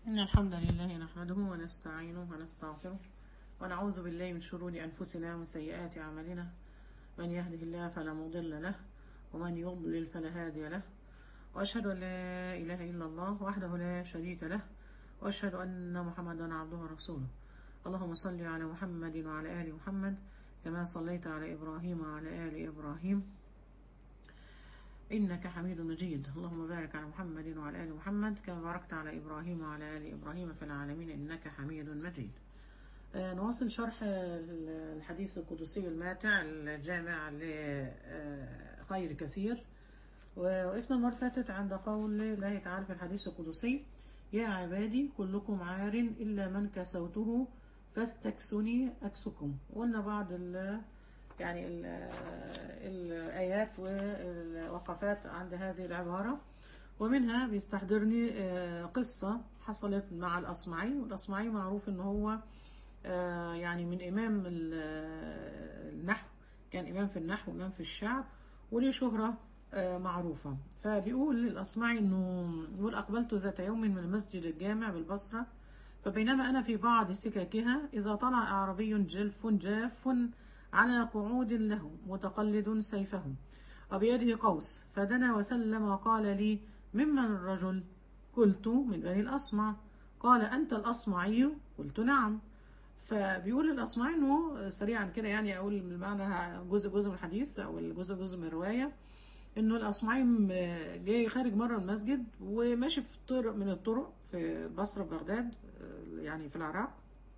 إن الحمد لله نحمده ونستعينه ونستغفره ونعوذ بالله من شرور أنفسنا ومن سيئات أعمالنا من يهده الله فلا مضل له ومن يضلل فلا هادي له وأشهد أن لا إله إلا الله وحده لا شريك له وأشهد أن محمدا عبده ورسوله اللهم صل على محمد وعلى آل محمد كما صليت على إبراهيم وعلى آل إبراهيم إنك حميد مجيد اللهم بارك على محمد وعلى آل محمد كما باركت على إبراهيم وعلى آل إبراهيم في العالمين إنك حميد مجيد آه، نواصل شرح الحديث القدسي الماتع الجامع لخير كثير ووقفنا المرة اللي فاتت عند قول الله تعالى في الحديث القدسي يا عبادي كلكم عار إلا من كسوته فاستكسوني أكسكم وقلنا بعض ال يعني ال الآيات والوقفات عند هذه العبارة ومنها بيستحضرني قصة حصلت مع الأصمعي والأصمعي معروف إن هو يعني من إمام النحو كان إمام في النحو وإمام في الشعر وليه شهرة معروفة فبيقول الأصمعي إنه يقول أقبلت ذات يوم من المسجد الجامع بالبصرة فبينما أنا في بعض سكاكها إذا طلع أعربي جلف جاف على قعود له متقلد سيفه وبيده قوس فدنا وسلم وقال لي ممن الرجل قلت من بني الأصمع قال أنت الأصمعي قلت نعم فبيقول الأصمعي إنه سريعا كده يعني أقول المعنى جزء جزء من الحديث أو الجزء جزء من الرواية إنه الأصمعي جاي خارج مرة المسجد وماشي في طرق من الطرق في البصرة في بغداد يعني في العراق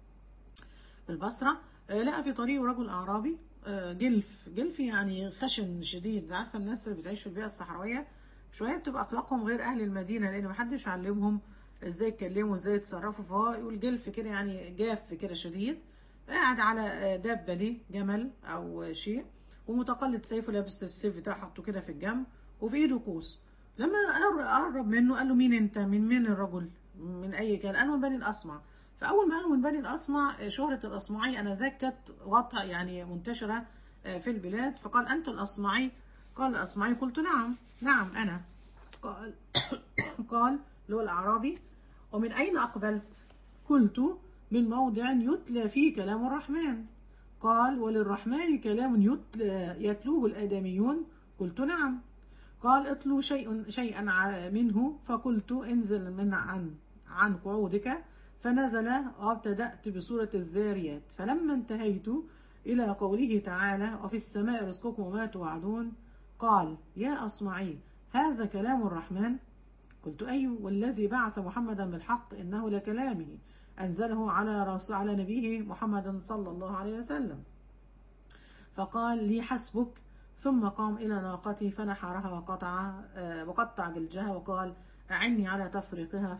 في البصرة لقى في طريقه رجل أعرابي جلف جلف يعني خشن شديد عارفة الناس اللي بتعيش في البيئة الصحراوية شوية بتبقى أخلاقهم غير أهل المدينة لأن محدش علمهم ازاي يتكلموا ازاي يتصرفوا فهو يقول جلف كده يعني جاف كده شديد قاعد على دابة ليه جمل أو شيء ومتقلد سيفه لابس السيف بتاعه حاطه كده في الجنب وفي ايده قوس لما قرب منه قال له مين انت من مين الرجل من اي كان قال له من بني الاصمع فاول ما قالوا من بني الاصمع شهره الاصمعي انا ذاك كانت واضحه يعني منتشره في البلاد فقال انت الاصمعي قال الاصمعي قلت نعم نعم انا قال قال اللي هو الاعرابي ومن اين اقبلت قلت من موضع يتلى فيه كلام الرحمن قال وللرحمن كلام يتلى يتلوه الآدميون قلت نعم قال اتلو شيء شيئا منه فقلت انزل من عن عن قعودك فنزل وابتدأت بسورة الذاريات فلما انتهيت إلى قوله تعالى وفي السماء رزقكم وما توعدون قال يا أصمعي هذا كلام الرحمن قلت أي والذي بعث محمدا بالحق إنه لكلامه أنزله على رسول على نبيه محمد صلى الله عليه وسلم فقال لي حسبك ثم قام إلى ناقتي فنحرها وقطع وقطع جلجها وقال أعني على تفريقها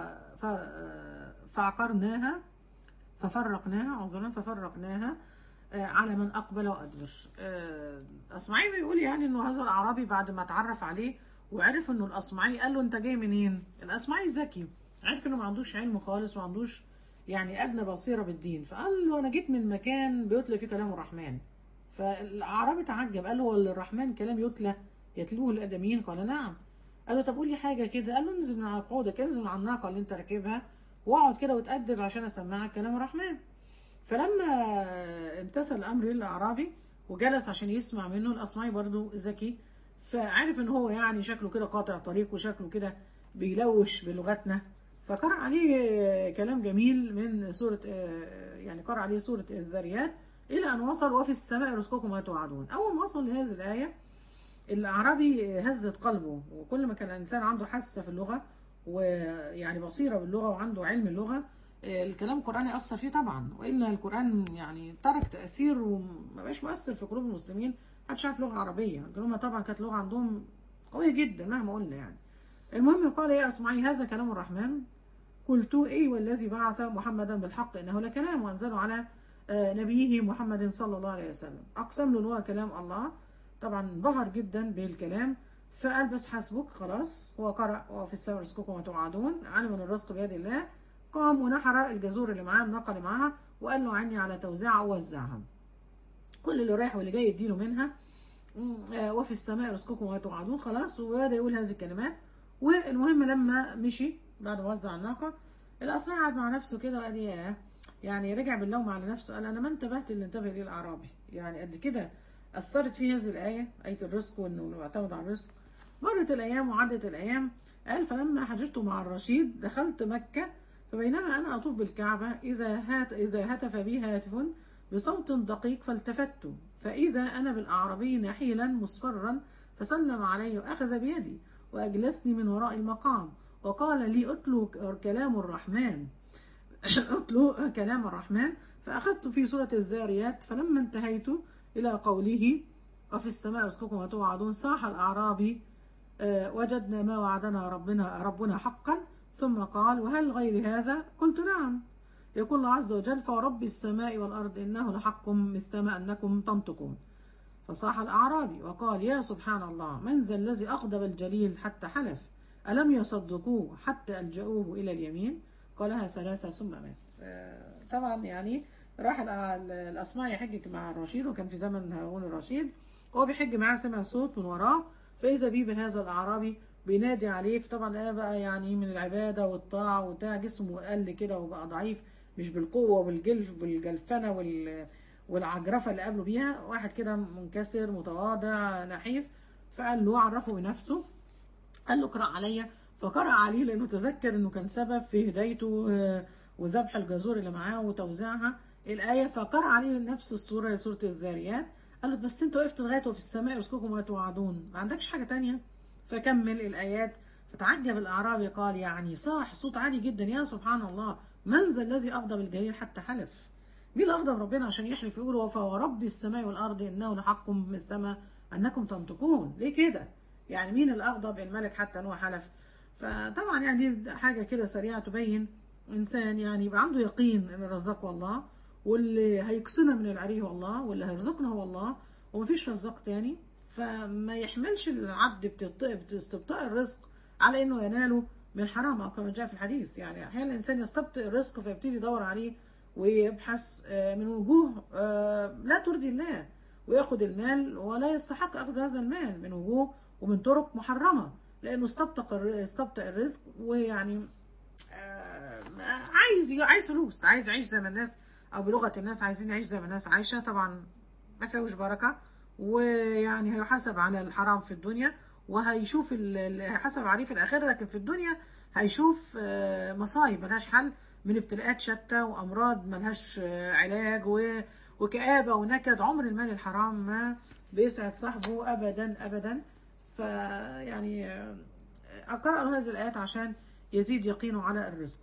فعقرناها ففرقناها عذرا ففرقناها على من أقبل وأدبر أصمعي بيقول يعني إنه هذا الأعرابي بعد ما اتعرف عليه وعرف إنه الأصمعي قال له أنت جاي منين؟ الأصمعي ذكي عرف إنه ما عندوش علم خالص ما عندوش يعني أدنى بصيرة بالدين فقال له أنا جيت من مكان بيتلى فيه كلام الرحمن فالأعرابي تعجب قال له الرحمن كلام يتلى يتلوه الآدميين قال نعم قال له طب قول لي حاجة كده قال له انزل من على قعودك انزل من على الناقة اللي انت راكبها واقعد كده وتأدب عشان أسمعك كلام الرحمن فلما امتثل الأمر للأعرابي وجلس عشان يسمع منه الأصمعي برضو ذكي فعرف ان هو يعني شكله كده قاطع طريق وشكله كده بيلوش بلغتنا فقرأ عليه كلام جميل من سورة يعني قرأ عليه سورة الذاريات إلى أن وصل وفي السماء رزقكم ما توعدون أول ما وصل لهذه الآية الأعرابي هزت قلبه وكل ما كان الإنسان عنده حاسة في اللغة ويعني بصيرة باللغة وعنده علم اللغة الكلام القرآني أثر فيه طبعا وإلا القرآن يعني ترك تأثير وما بقاش مؤثر في قلوب المسلمين محدش عارف لغة عربية هم طبعا كانت لغة عندهم قوية جدا مهما قلنا يعني المهم قال يا أسمعي هذا كلام الرحمن قلت ايه والذي بعث محمدا بالحق انه لكلام وانزله على نبيه محمد صلى الله عليه وسلم اقسم له هو كلام الله طبعا انبهر جدا بالكلام فقال بس حسبك خلاص هو قرأ وفي السماء رزقكم وتوعدون علم ان الرزق بيد الله قام ونحر الجزور اللي معاه الناقه اللي معاها وقال له عني على توزيعها ووزعها كل اللي رايح واللي جاي يديله منها وفي السماء رزقكم وتوعدون خلاص وبدا يقول هذه الكلمات والمهم لما مشي بعد ما وزع الناقة الأصمعي قعد مع نفسه كده وقال ياه يعني رجع باللوم على نفسه قال أنا ما انتبهت اللي انتبه ليه الأعرابي يعني قد كده أثرت فيه هذه الآية آية الرزق وإنه يعتمد على الرزق مرت الأيام وعدت الأيام قال فلما حججت مع الرشيد دخلت مكة فبينما أنا أطوف بالكعبة إذا هات إذا هتف بي هاتف بصوت دقيق فالتفت فإذا أنا بالأعرابي نحيلا مصفرا فسلم علي وأخذ بيدي وأجلسني من وراء المقام وقال لي أتلو كلام الرحمن أتلو كلام الرحمن فأخذت في سورة الذاريات فلما انتهيت إلى قوله وفي السماء رزقكم وتوعدون صاح الأعرابي آه، وجدنا ما وعدنا ربنا ربنا حقا ثم قال وهل غير هذا قلت نعم يقول الله عز وجل فورب السماء والأرض إنه لحق مثل ما أنكم تنطقون فصاح الأعرابي وقال يا سبحان الله من ذا الذي أغضب الجليل حتى حلف ألم يصدقوه حتى ألجأوه إلى اليمين قالها ثلاثة ثم مات آه، طبعا يعني راح الأ- الأسماء يحج مع الرشيد وكان في زمن هارون الرشيد وهو بيحج معاه سمع صوت من وراه فإذا بيه بهذا الأعرابي بينادي عليه طبعا أنا بقى يعني من العبادة والطاعة وبتاع جسمه قل كده وبقى ضعيف مش بالقوة والجلف بالجلفنة وال والعجرفة اللي قابله بيها واحد كده منكسر متواضع نحيف فقال له عرفه بنفسه قال له اقرأ عليا فقرأ عليه لأنه تذكر أنه كان سبب في هدايته آه، وذبح الجزور اللي معاه وتوزيعها الآية فقرأ عليه نفس السورة سورة الذاريات قال له بس انت وقفت لغاية وفي السماء رزقكم ما توعدون ما عندكش حاجة تانية فكمل الآيات فتعجب الأعرابي قال يعني صاح صوت عالي جدا يا سبحان الله من ذا الذي أغضب الجليل حتى حلف مين اللي أغضب ربنا عشان يحلف يقول فورب السماء والأرض إنه لحق مثل ما أنكم تنطقون ليه كده يعني مين اللي أغضب الملك حتى أنه حلف فطبعا يعني دي حاجة كده سريعة تبين إنسان يعني يبقى عنده يقين إن الرزاق هو الله واللي هيكسنا من العري هو الله واللي هيرزقنا هو الله ومفيش رزاق تاني فما يحملش العبد بتبطئ باستبطاء الرزق على انه يناله من حرام او كما جاء في الحديث يعني احيانا الانسان يستبطئ الرزق فيبتدي يدور عليه ويبحث آه، من وجوه آه، لا ترضي الله وياخد المال ولا يستحق اخذ هذا المال من وجوه ومن طرق محرمه لانه استبطأ الر- استبطأ الرزق ويعني آه، عايز عايز فلوس عايز يعيش زي ما الناس او بلغه الناس عايزين يعيش زي ما الناس عايشه طبعا ما فيهوش بركه ويعني هيحاسب على الحرام في الدنيا وهيشوف ال- اللي هيحاسب عليه في الاخره لكن في الدنيا هيشوف آه، مصايب ملهاش حل من ابتلاءات شتى وامراض ملهاش آه، علاج و- وكآبه ونكد عمر المال الحرام ما بيسعد صاحبه ابدا ابدا فيعني آه، اقرا له هذه الايات عشان يزيد يقينه على الرزق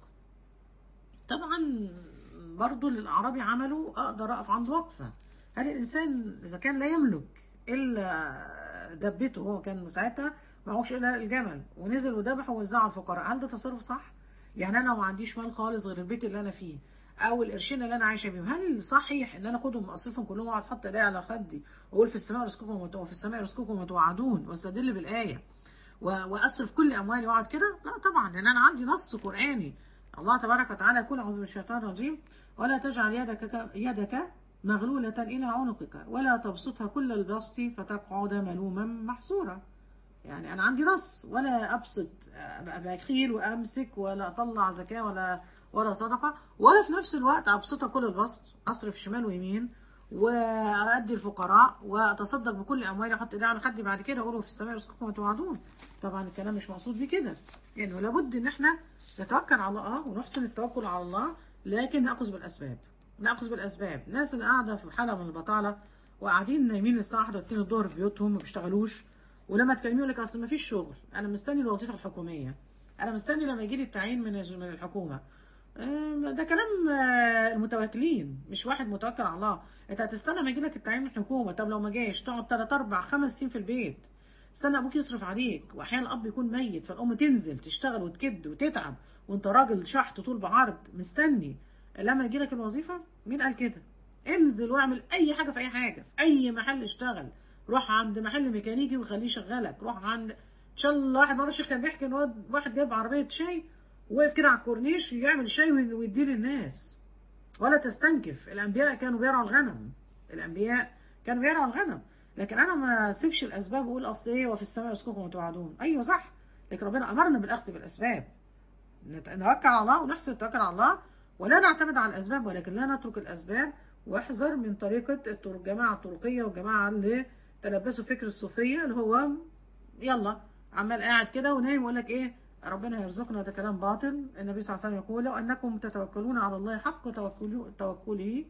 طبعا برضو اللي الأعرابي عمله أقدر أقف عند وقفة هل الإنسان إذا كان لا يملك إلا دبته هو كان ساعتها معهوش إلا الجمل ونزل وذبحه ووزعه على الفقراء هل ده تصرف صح؟ يعني أنا ما عنديش مال خالص غير البيت اللي أنا فيه أو القرشين اللي أنا عايشة بيهم هل صحيح إن أنا أخدهم أصرفهم كلهم وأقعد أحط إيدي على خدي وأقول في السماء رزقكم وت- وفي السماء رزقكم وتوعدون واستدل بالآية و- واصرف كل اموالي واقعد كده لا طبعا لان انا عندي نص قراني الله تبارك وتعالى يقول اعوذ من الشيطان الرجيم ولا تجعل يدك يدك مغلولة إلى عنقك ولا تبسطها كل البسط فتقعد ملوما محسورا يعني أنا عندي نص ولا أبسط أبقى بخيل وأمسك ولا أطلع زكاة ولا ولا صدقة ولا في نفس الوقت أبسطها كل البسط أصرف شمال ويمين وأدي الفقراء وأتصدق بكل أموالي أحط إيدي على خدي بعد كده أقولوا في السماء رزقكم وتوعدون طبعا الكلام مش مقصود بيه كده يعني لابد إن إحنا نتوكل على الله ونحسن التوكل على الله لكن نأخذ بالأسباب نأخذ بالأسباب الناس اللي قاعدة في حالة من البطالة وقاعدين نايمين الساعة 1 2 الظهر في بيوتهم ما بيشتغلوش ولما تكلميه يقول لك أصل ما فيش شغل أنا مستني الوظيفة الحكومية أنا مستني لما يجي لي التعيين من من الحكومة ده كلام المتوكلين مش واحد متوكل على الله انت هتستنى ما يجي لك التعيين من الحكومه طب لو ما جاش تقعد 3 4 5 سنين في البيت استنى ابوك يصرف عليك واحيانا الاب يكون ميت فالام تنزل تشتغل وتكد وتتعب وانت راجل شحط طول بعرض مستني لما يجي لك الوظيفه مين قال كده انزل واعمل اي حاجه في اي حاجه في اي محل اشتغل روح عند محل ميكانيكي وخليه يشغلك روح عند ان شاء الله واحد مره الشيخ كان بيحكي ان واحد جاب عربيه شاي وقف كده على الكورنيش يعمل شاي ويديه للناس ولا تستنكف الانبياء كانوا بيرعوا الغنم الانبياء كانوا بيرعوا الغنم لكن انا ما اسيبش الاسباب واقول اصل ايه وفي السماء رزقكم وتوعدون ايوه صح لكن ربنا امرنا بالاخذ بالاسباب نت- نتوكل على الله ونحسن التوكل على الله ولا نعتمد على الاسباب ولكن لا نترك الاسباب واحذر من طريقه الطر- الجماعه الطرقيه والجماعه اللي تلبسوا فكر الصوفيه اللي هو يلا عمال قاعد كده ونايم ويقول لك ايه ربنا يرزقنا ده كلام باطل النبي صلى الله عليه وسلم يقول لو انكم تتوكلون على الله حق توكله توكله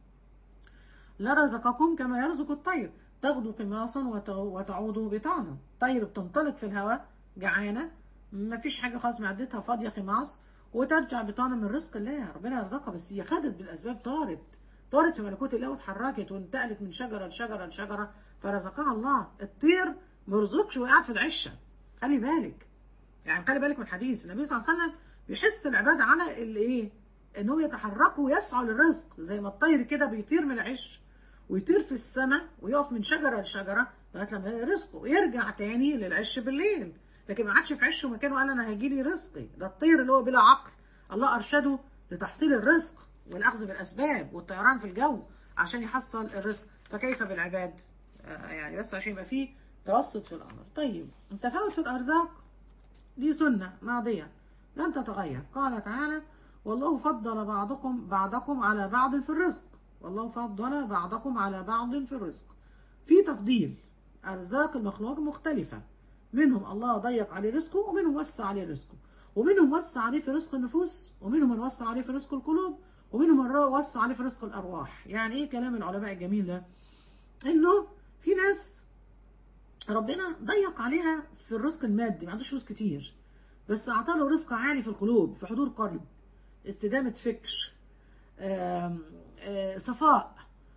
لرزقكم كما يرزق الطير تغدو خماصا وت- وتعود بطانا طير بتنطلق في الهواء جعانه مفيش حاجه خالص معدتها فاضيه خماص وترجع بطانه من رزق الله ربنا يرزقها بس هي خدت بالاسباب طارت طارت في ملكوت الله واتحركت وانتقلت من شجره لشجره لشجره فرزقها الله الطير مرزقش وقاعد في العشه خلي بالك يعني خلي بالك من الحديث النبي صلى الله عليه وسلم بيحس العباد على الايه انهم يتحركوا ويسعوا للرزق زي ما الطير كده بيطير من العش ويطير في السماء ويقف من شجره لشجره لغايه لما يلاقي رزقه ويرجع تاني للعش بالليل لكن ما قعدش في عشه مكانه قال انا هيجي لي رزقي ده الطير اللي هو بلا عقل الله ارشده لتحصيل الرزق والاخذ بالاسباب والطيران في الجو عشان يحصل الرزق فكيف بالعباد آه يعني بس عشان يبقى فيه توسط في الامر طيب التفاوت في الارزاق دي سنة ماضية لن تتغير قال تعالى والله فضل بعضكم بعضكم على بعض في الرزق والله فضل بعضكم على بعض في الرزق في تفضيل أرزاق المخلوق مختلفة منهم الله ضيق عليه رزقه ومنهم وسع عليه رزقه ومنهم وسع عليه في رزق النفوس ومنهم من وسع عليه في رزق القلوب ومنهم من وسع عليه في رزق الأرواح يعني إيه كلام العلماء الجميل ده إنه في ناس ربنا ضيق عليها في الرزق المادي ما عندوش فلوس كتير بس اعطى له رزق عالي في القلوب في حضور قلب استدامة فكر آم، آه، صفاء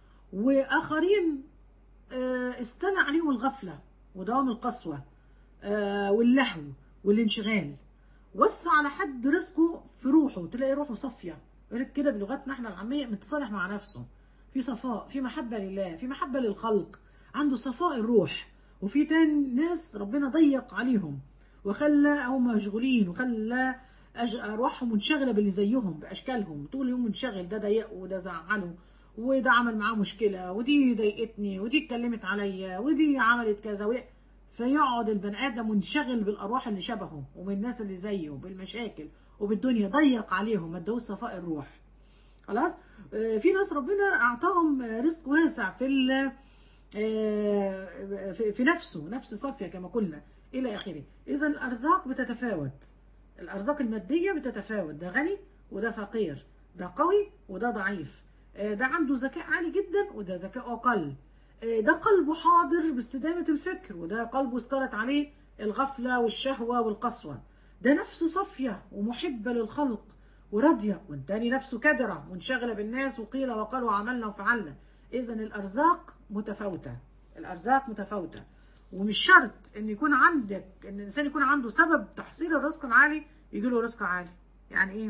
واخرين آه، استنى عليهم الغفلة ودوام القسوة آه، واللهو والانشغال وسع على حد رزقه في روحه تلاقي روحه صافية يقول لك كده بلغتنا احنا العامية متصالح مع نفسه في صفاء في محبة لله في محبة للخلق عنده صفاء الروح وفي تاني ناس ربنا ضيق عليهم وخلى هم مشغولين وخلى أج- أرواحهم منشغلة باللي زيهم بأشكالهم طول اليوم منشغل ده ضايقه وده زعله وده عمل معاه مشكلة ودي ضايقتني ودي اتكلمت عليا ودي عملت كذا ودي فيقعد البني آدم منشغل بالأرواح اللي شبهه وبالناس اللي زيه وبالمشاكل وبالدنيا ضيق عليهم ما ادوش صفاء الروح خلاص آه، في ناس ربنا أعطاهم آه، رزق واسع في ال- آه، في في نفسه نفس صافية كما قلنا إلى آخره إذا الأرزاق بتتفاوت الأرزاق المادية بتتفاوت ده غني وده فقير ده قوي وده ضعيف آه، ده عنده ذكاء عالي جدا وده ذكاء أقل آه، ده قلبه حاضر باستدامة الفكر وده قلبه استرت عليه الغفلة والشهوة والقسوة ده نفس صافية ومحبة للخلق وراضية والتاني نفسه كدرة منشغلة بالناس وقيل وقال وعملنا وفعلنا إذا الأرزاق متفاوتة الأرزاق متفاوتة ومش شرط إن يكون عندك إن الإنسان يكون عنده سبب تحصيل الرزق العالي يجي له رزق عالي يعني إيه؟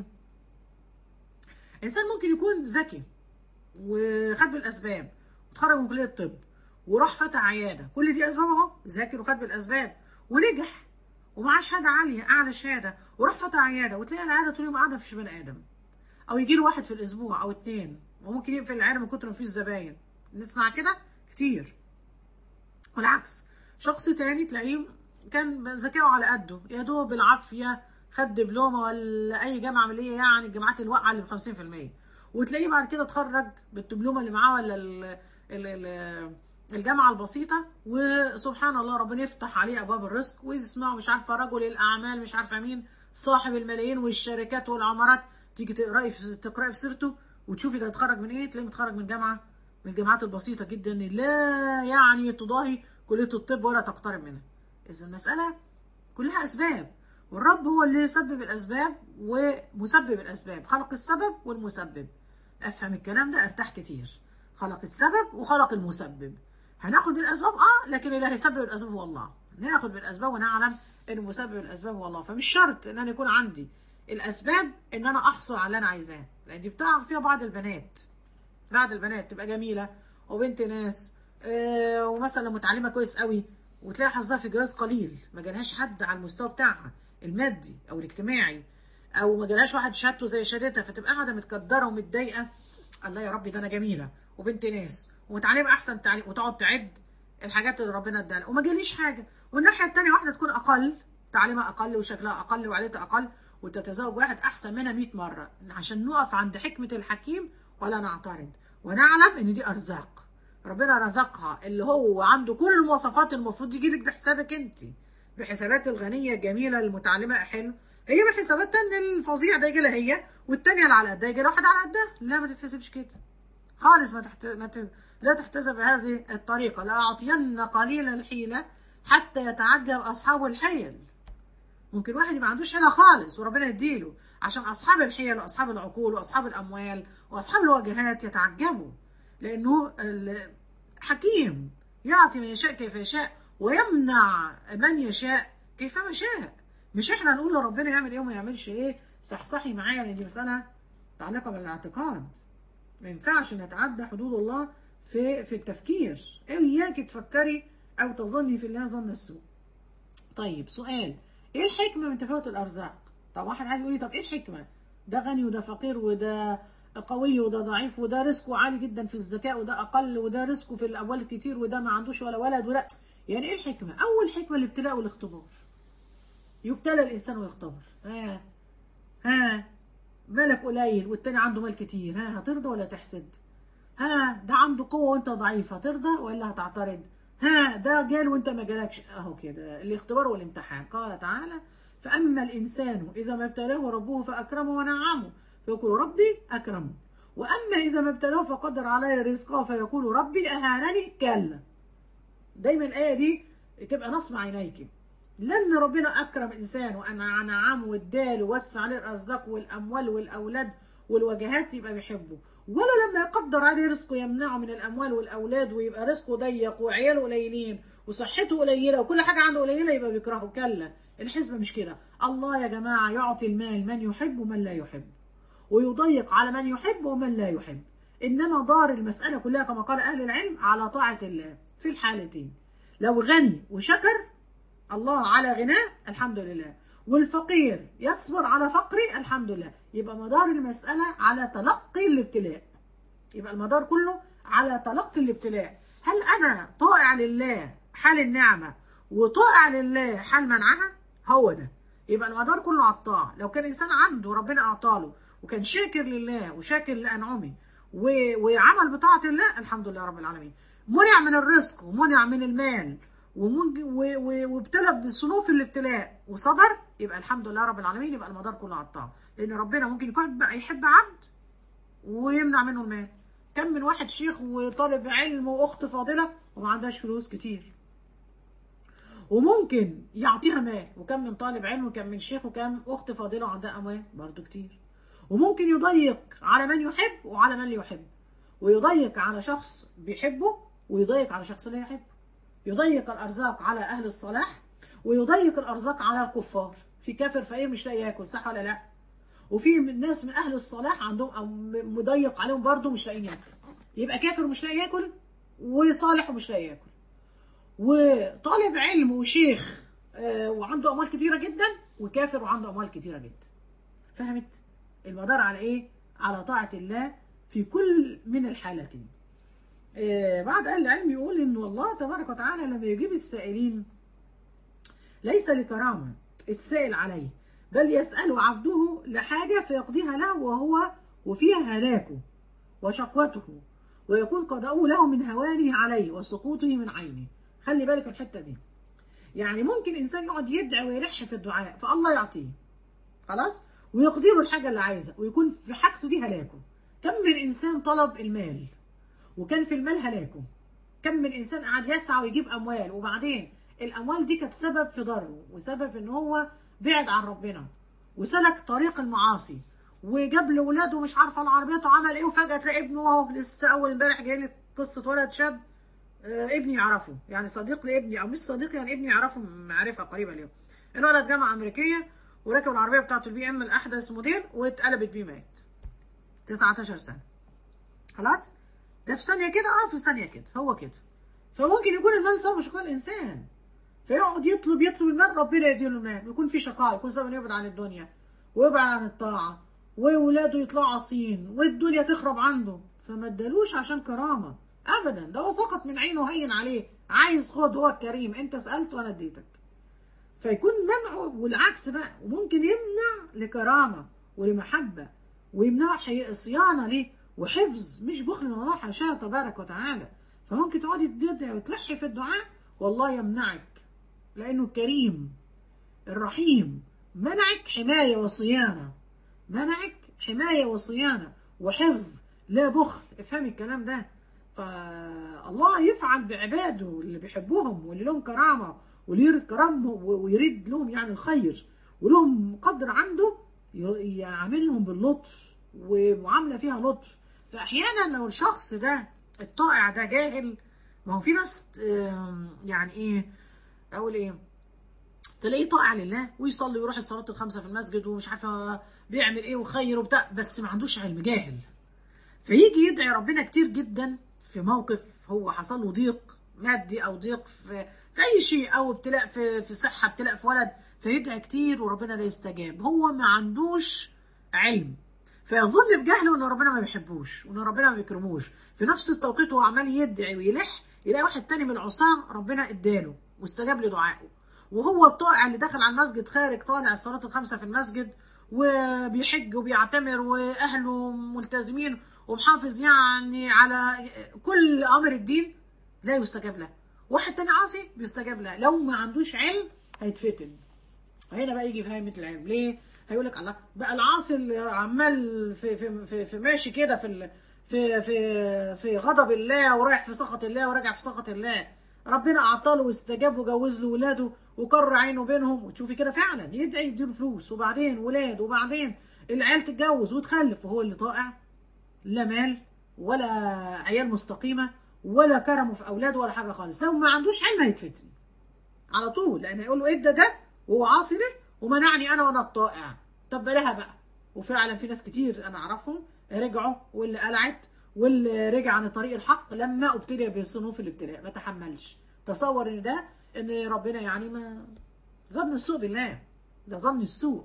إنسان ممكن يكون ذكي وخد بالأسباب وتخرج من كلية الطب وراح فتح عيادة كل دي أسباب أهو ذاكر وخد بالأسباب ونجح ومعاه شهادة عالية أعلى شهادة وراح فتح عيادة وتلاقي العيادة طول اليوم قاعدة مفيش بني آدم أو يجي له واحد في الأسبوع أو اتنين وممكن يقفل العيادة من كتر مفيش زباين نسمع كده كتير والعكس شخص تاني تلاقيه كان ذكائه على قده يا دوب بالعافية خد دبلومة ولا أي جامعة عملية يعني الجامعات الواقعة اللي ب 50% وتلاقيه بعد كده اتخرج بالدبلومة اللي معاه ولا ال ال ال الجامعة البسيطة وسبحان الله ربنا يفتح عليه أبواب الرزق ويسمعوا مش عارفة رجل الأعمال مش عارفة مين صاحب الملايين والشركات والعمارات تيجي تقرأي في تقرأي في سيرته وتشوفي ده اتخرج من إيه تلاقيه متخرج من جامعة من الجامعات البسيطة جدا لا يعني تضاهي كلية الطب ولا تقترب منها إذا المسألة كلها أسباب والرب هو اللي يسبب الأسباب ومسبب الأسباب خلق السبب والمسبب أفهم الكلام ده أرتاح كتير خلق السبب وخلق المسبب هناخد بالأسباب آه لكن اللي هيسبب الأسباب هو الله ناخد بالأسباب ونعلم إن مسبب الأسباب هو الله فمش شرط إن أنا يكون عندي الأسباب إن أنا أحصل على اللي أنا عايزاه لأن دي بتعرف فيها بعض البنات بعض البنات تبقى جميلة وبنت ناس آه ومثلا متعلمة كويس قوي وتلاقي حظها في جواز قليل ما جالهاش حد على المستوى بتاعها المادي او الاجتماعي او ما جالهاش واحد شهادته زي شهادتها فتبقى قاعده متكدره ومتضايقه الله يا ربي ده انا جميله وبنت ناس ومتعلمه احسن تعليم وتقعد تعد الحاجات اللي ربنا اداها لها وما جاليش حاجه والناحيه الثانيه واحده تكون اقل تعليمها اقل وشكلها اقل وعيلتها اقل وتتزوج واحد احسن منها 100 مره عشان نقف عند حكمه الحكيم ولا نعترض ونعلم ان دي ارزاق ربنا رزقها اللي هو عنده كل المواصفات المفروض يجي لك بحسابك انت بحسابات الغنيه الجميله المتعلمه حلو هي بحساباتها ان الفظيع ده يجي لها هي والتانية اللي على قدها يجي لها واحد على قدها لا ما تتحسبش كده خالص ما تحت... ما ت... لا تحتسب بهذه الطريقه لا اعطين قليل الحيله حتى يتعجب اصحاب الحيل ممكن واحد يبقى عندوش حيله خالص وربنا يديله عشان اصحاب الحيل واصحاب العقول واصحاب الاموال واصحاب الواجهات يتعجبوا لانه حكيم يعطي من يشاء كيف يشاء ويمنع من يشاء كيفما شاء مش احنا نقول لربنا يعمل ايه وما يعملش ايه صحصحي معايا لان دي مساله متعلقه بالاعتقاد ما ينفعش نتعدى حدود الله في في التفكير اياك تفكري او تظني في الله ظن السوء طيب سؤال ايه الحكمه من تفاوت الارزاق طب واحد عايز يقول لي طب ايه الحكمه ده غني وده فقير وده قوي وده ضعيف وده رزقه عالي جدا في الذكاء وده اقل وده رزقه في الاموال كتير وده ما عندوش ولا ولد ولا يعني ايه الحكمه اول حكمه الابتلاء والاختبار يبتلى الانسان ويختبر ها ها مالك قليل والتاني عنده مال كتير ها هترضى ولا تحسد ها ده عنده قوه وانت ضعيف هترضى ولا هتعترض ها ده جال وانت ما جالكش اهو كده الاختبار والامتحان قال تعالى فاما الانسان اذا ما ابتلاه ربه فاكرمه ونعمه فيقول ربي اكرمه واما اذا ما ابتلاه فقدر عليه رزقه فيقول ربي اهانني كلا دايما الايه دي تبقى نصب عينيك لان ربنا اكرم الانسان وانعمه واداله ووسع عليه الارزاق والاموال والاولاد والوجهات يبقى بيحبه ولا لما يقدر عليه رزقه يمنعه من الاموال والاولاد ويبقى رزقه ضيق وعياله قليلين وصحته قليله وكل حاجه عنده قليله يبقى بيكرهه كلا الحسبه مش كده الله يا جماعه يعطي المال من يحب ومن لا يحب ويضيق على من يحب ومن لا يحب انما دار المساله كلها كما قال اهل العلم على طاعه الله في الحالتين لو غني وشكر الله على غناه الحمد لله والفقير يصبر على فقره الحمد لله يبقى مدار المسألة على تلقي الابتلاء يبقى المدار كله على تلقي الابتلاء هل أنا طائع لله حال النعمة وطائع لله حال منعها هو ده يبقى المدار كله على الطاعة لو كان إنسان عنده ربنا أعطاله وكان شاكر لله وشاكر لأنعمه وعمل بطاعة الله الحمد لله رب العالمين منع من الرزق ومنع من المال وابتلى بصنوف الابتلاء وصبر يبقى الحمد لله رب العالمين يبقى المدار كله على الطاعه لان ربنا ممكن يكون يحب عبد ويمنع منه المال كم من واحد شيخ وطالب علم واخت فاضله وما عندهاش فلوس كتير وممكن يعطيها مال وكم من طالب علم وكم من شيخ وكم اخت فاضله وعندها اموال برضو كتير وممكن يضيق على من يحب وعلى من لا يحب ويضيق على شخص بيحبه ويضيق على شخص لا يحبه يضيق الارزاق على اهل الصلاح ويضيق الارزاق على الكفار في كافر فقير مش لاقي ياكل صح ولا لا وفي ناس من اهل الصلاح عندهم مضيق عليهم برضه مش لاقيين ياكل يبقى كافر مش لاقي ياكل وصالح ومش لاقي ياكل وطالب علم وشيخ وعنده اموال كتيره جدا وكافر وعنده اموال كتيره جدا فهمت المدار على ايه على طاعه الله في كل من الحالتين بعض اهل العلم يقول ان الله تبارك وتعالى لما يجيب السائلين ليس لكرامه السائل عليه بل يسأل عبده لحاجة فيقضيها له وهو وفيها هلاكه وشقوته ويكون قضاؤه له من هوانه عليه وسقوطه من عينه خلي بالك من الحتة دي يعني ممكن إنسان يقعد يدعي ويلح في الدعاء فالله يعطيه خلاص ويقضي له الحاجة اللي عايزها ويكون في حاجته دي هلاكه كم من إنسان طلب المال وكان في المال هلاكه كم من إنسان قعد يسعى ويجيب أموال وبعدين الأموال دي كانت سبب في ضره وسبب إن هو بعد عن ربنا وسلك طريق المعاصي وجاب لاولاده مش عارفه العربيات وعمل ايه وفجاه تلاقي ابنه اهو لسه اول امبارح جاي لي قصه ولد شاب آه ابني يعرفه يعني صديق لابني او مش صديق يعني ابني يعرفه معرفه قريبه ليه الولد جامعه امريكيه وركب العربيه بتاعته البي ام الاحدث موديل واتقلبت بيه مات 19 سنه خلاص ده في ثانيه كده اه في ثانيه كده هو كده فممكن يكون المال سبب شقاء الانسان فيقعد يطلب يطلب المال ربنا يديله المال ويكون في شقاء يكون سبب يبعد عن الدنيا ويبعد عن الطاعه وولاده يطلعوا عصيين والدنيا تخرب عنده فما ادالوش عشان كرامه ابدا ده هو سقط من عينه هين عليه عايز خد هو الكريم انت سالت وانا اديتك فيكون منعه والعكس بقى وممكن يمنع لكرامه ولمحبه ويمنع حي- صيانه ليه وحفظ مش بخل من الله حاشاه تبارك وتعالى فممكن تقعدي تدعي وتلحي في الدعاء والله يمنعك لانه كريم الرحيم منعك حمايه وصيانه منعك حمايه وصيانه وحفظ لا بخل افهمي الكلام ده فالله يفعل بعباده اللي بيحبوهم واللي لهم كرامه واللي يريد كرامهم ويريد لهم يعني الخير ولهم قدر عنده ي- يعاملهم باللطف ومعامله فيها لطف فاحيانا لو الشخص ده الطائع ده جاهل ما هو في ناس آم، يعني ايه اقول ايه تلاقيه طائع لله ويصلي ويروح الصلاه الخمسه في المسجد ومش عارفه بيعمل ايه وخير وبتاع بس ما عندوش علم جاهل فيجي يدعي ربنا كتير جدا في موقف هو حصل له ضيق مادي او ضيق في في اي شيء او ابتلاء في في صحه ابتلاء في ولد فيدعي كتير وربنا لا يستجاب هو ما عندوش علم فيظن بجهله ان ربنا ما بيحبوش وان ربنا ما بيكرموش في نفس التوقيت هو عمال يدعي ويلح يلاقي واحد تاني من العصاه ربنا اداله واستجاب لدعائه وهو الطائع اللي داخل على المسجد خارج طالع الصلاه الخمسه في المسجد وبيحج وبيعتمر واهله ملتزمين ومحافظ يعني على كل امر الدين لا يستجاب له واحد تاني عاصي بيستجاب له لو ما عندوش علم هيتفتن هنا بقى يجي فهمة العلم ليه هيقول لك الله بقى العاصي اللي عمال في في في, في ماشي كده في ال- في في في غضب الله ورايح في سخط الله وراجع في سخط الله ربنا اعطاله واستجاب وجوز له ولاده وقر عينه بينهم وتشوفي كده فعلا يدعي يديله فلوس وبعدين ولاد وبعدين العيال تتجوز وتخلف وهو اللي طائع لا مال ولا عيال مستقيمه ولا كرمه في اولاده ولا حاجه خالص لو ما عندوش علم هيتفتن على طول لان هيقول له ادى ده وهو عاصي ده ومنعني انا وانا الطائع طب بلاها بقى وفعلا في ناس كتير انا اعرفهم رجعوا واللي قلعت واللي رجع عن طريق الحق لما ابتلي بصنوف الابتلاء ما تحملش تصور ان ده ان ربنا يعني ما ظن السوء بالله ده ظن السوء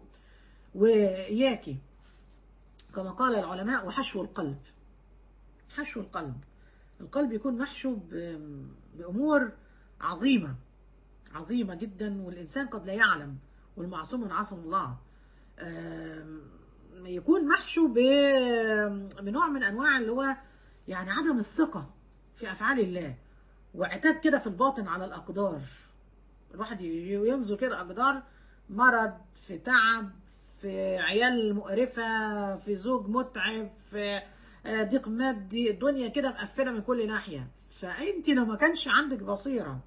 واياكي كما قال العلماء وحشو القلب حشو القلب القلب يكون محشو ب- بامور عظيمه عظيمه جدا والانسان قد لا يعلم والمعصوم من عصم الله آم، يكون محشو ب- بنوع من انواع اللي هو يعني عدم الثقه في افعال الله وعتاب كده في الباطن على الاقدار الواحد ي- ينظر كده اقدار مرض في تعب في عيال مقرفه في زوج متعب في آه، ضيق مادي الدنيا كده مقفله من كل ناحيه فانت لو ما كانش عندك بصيره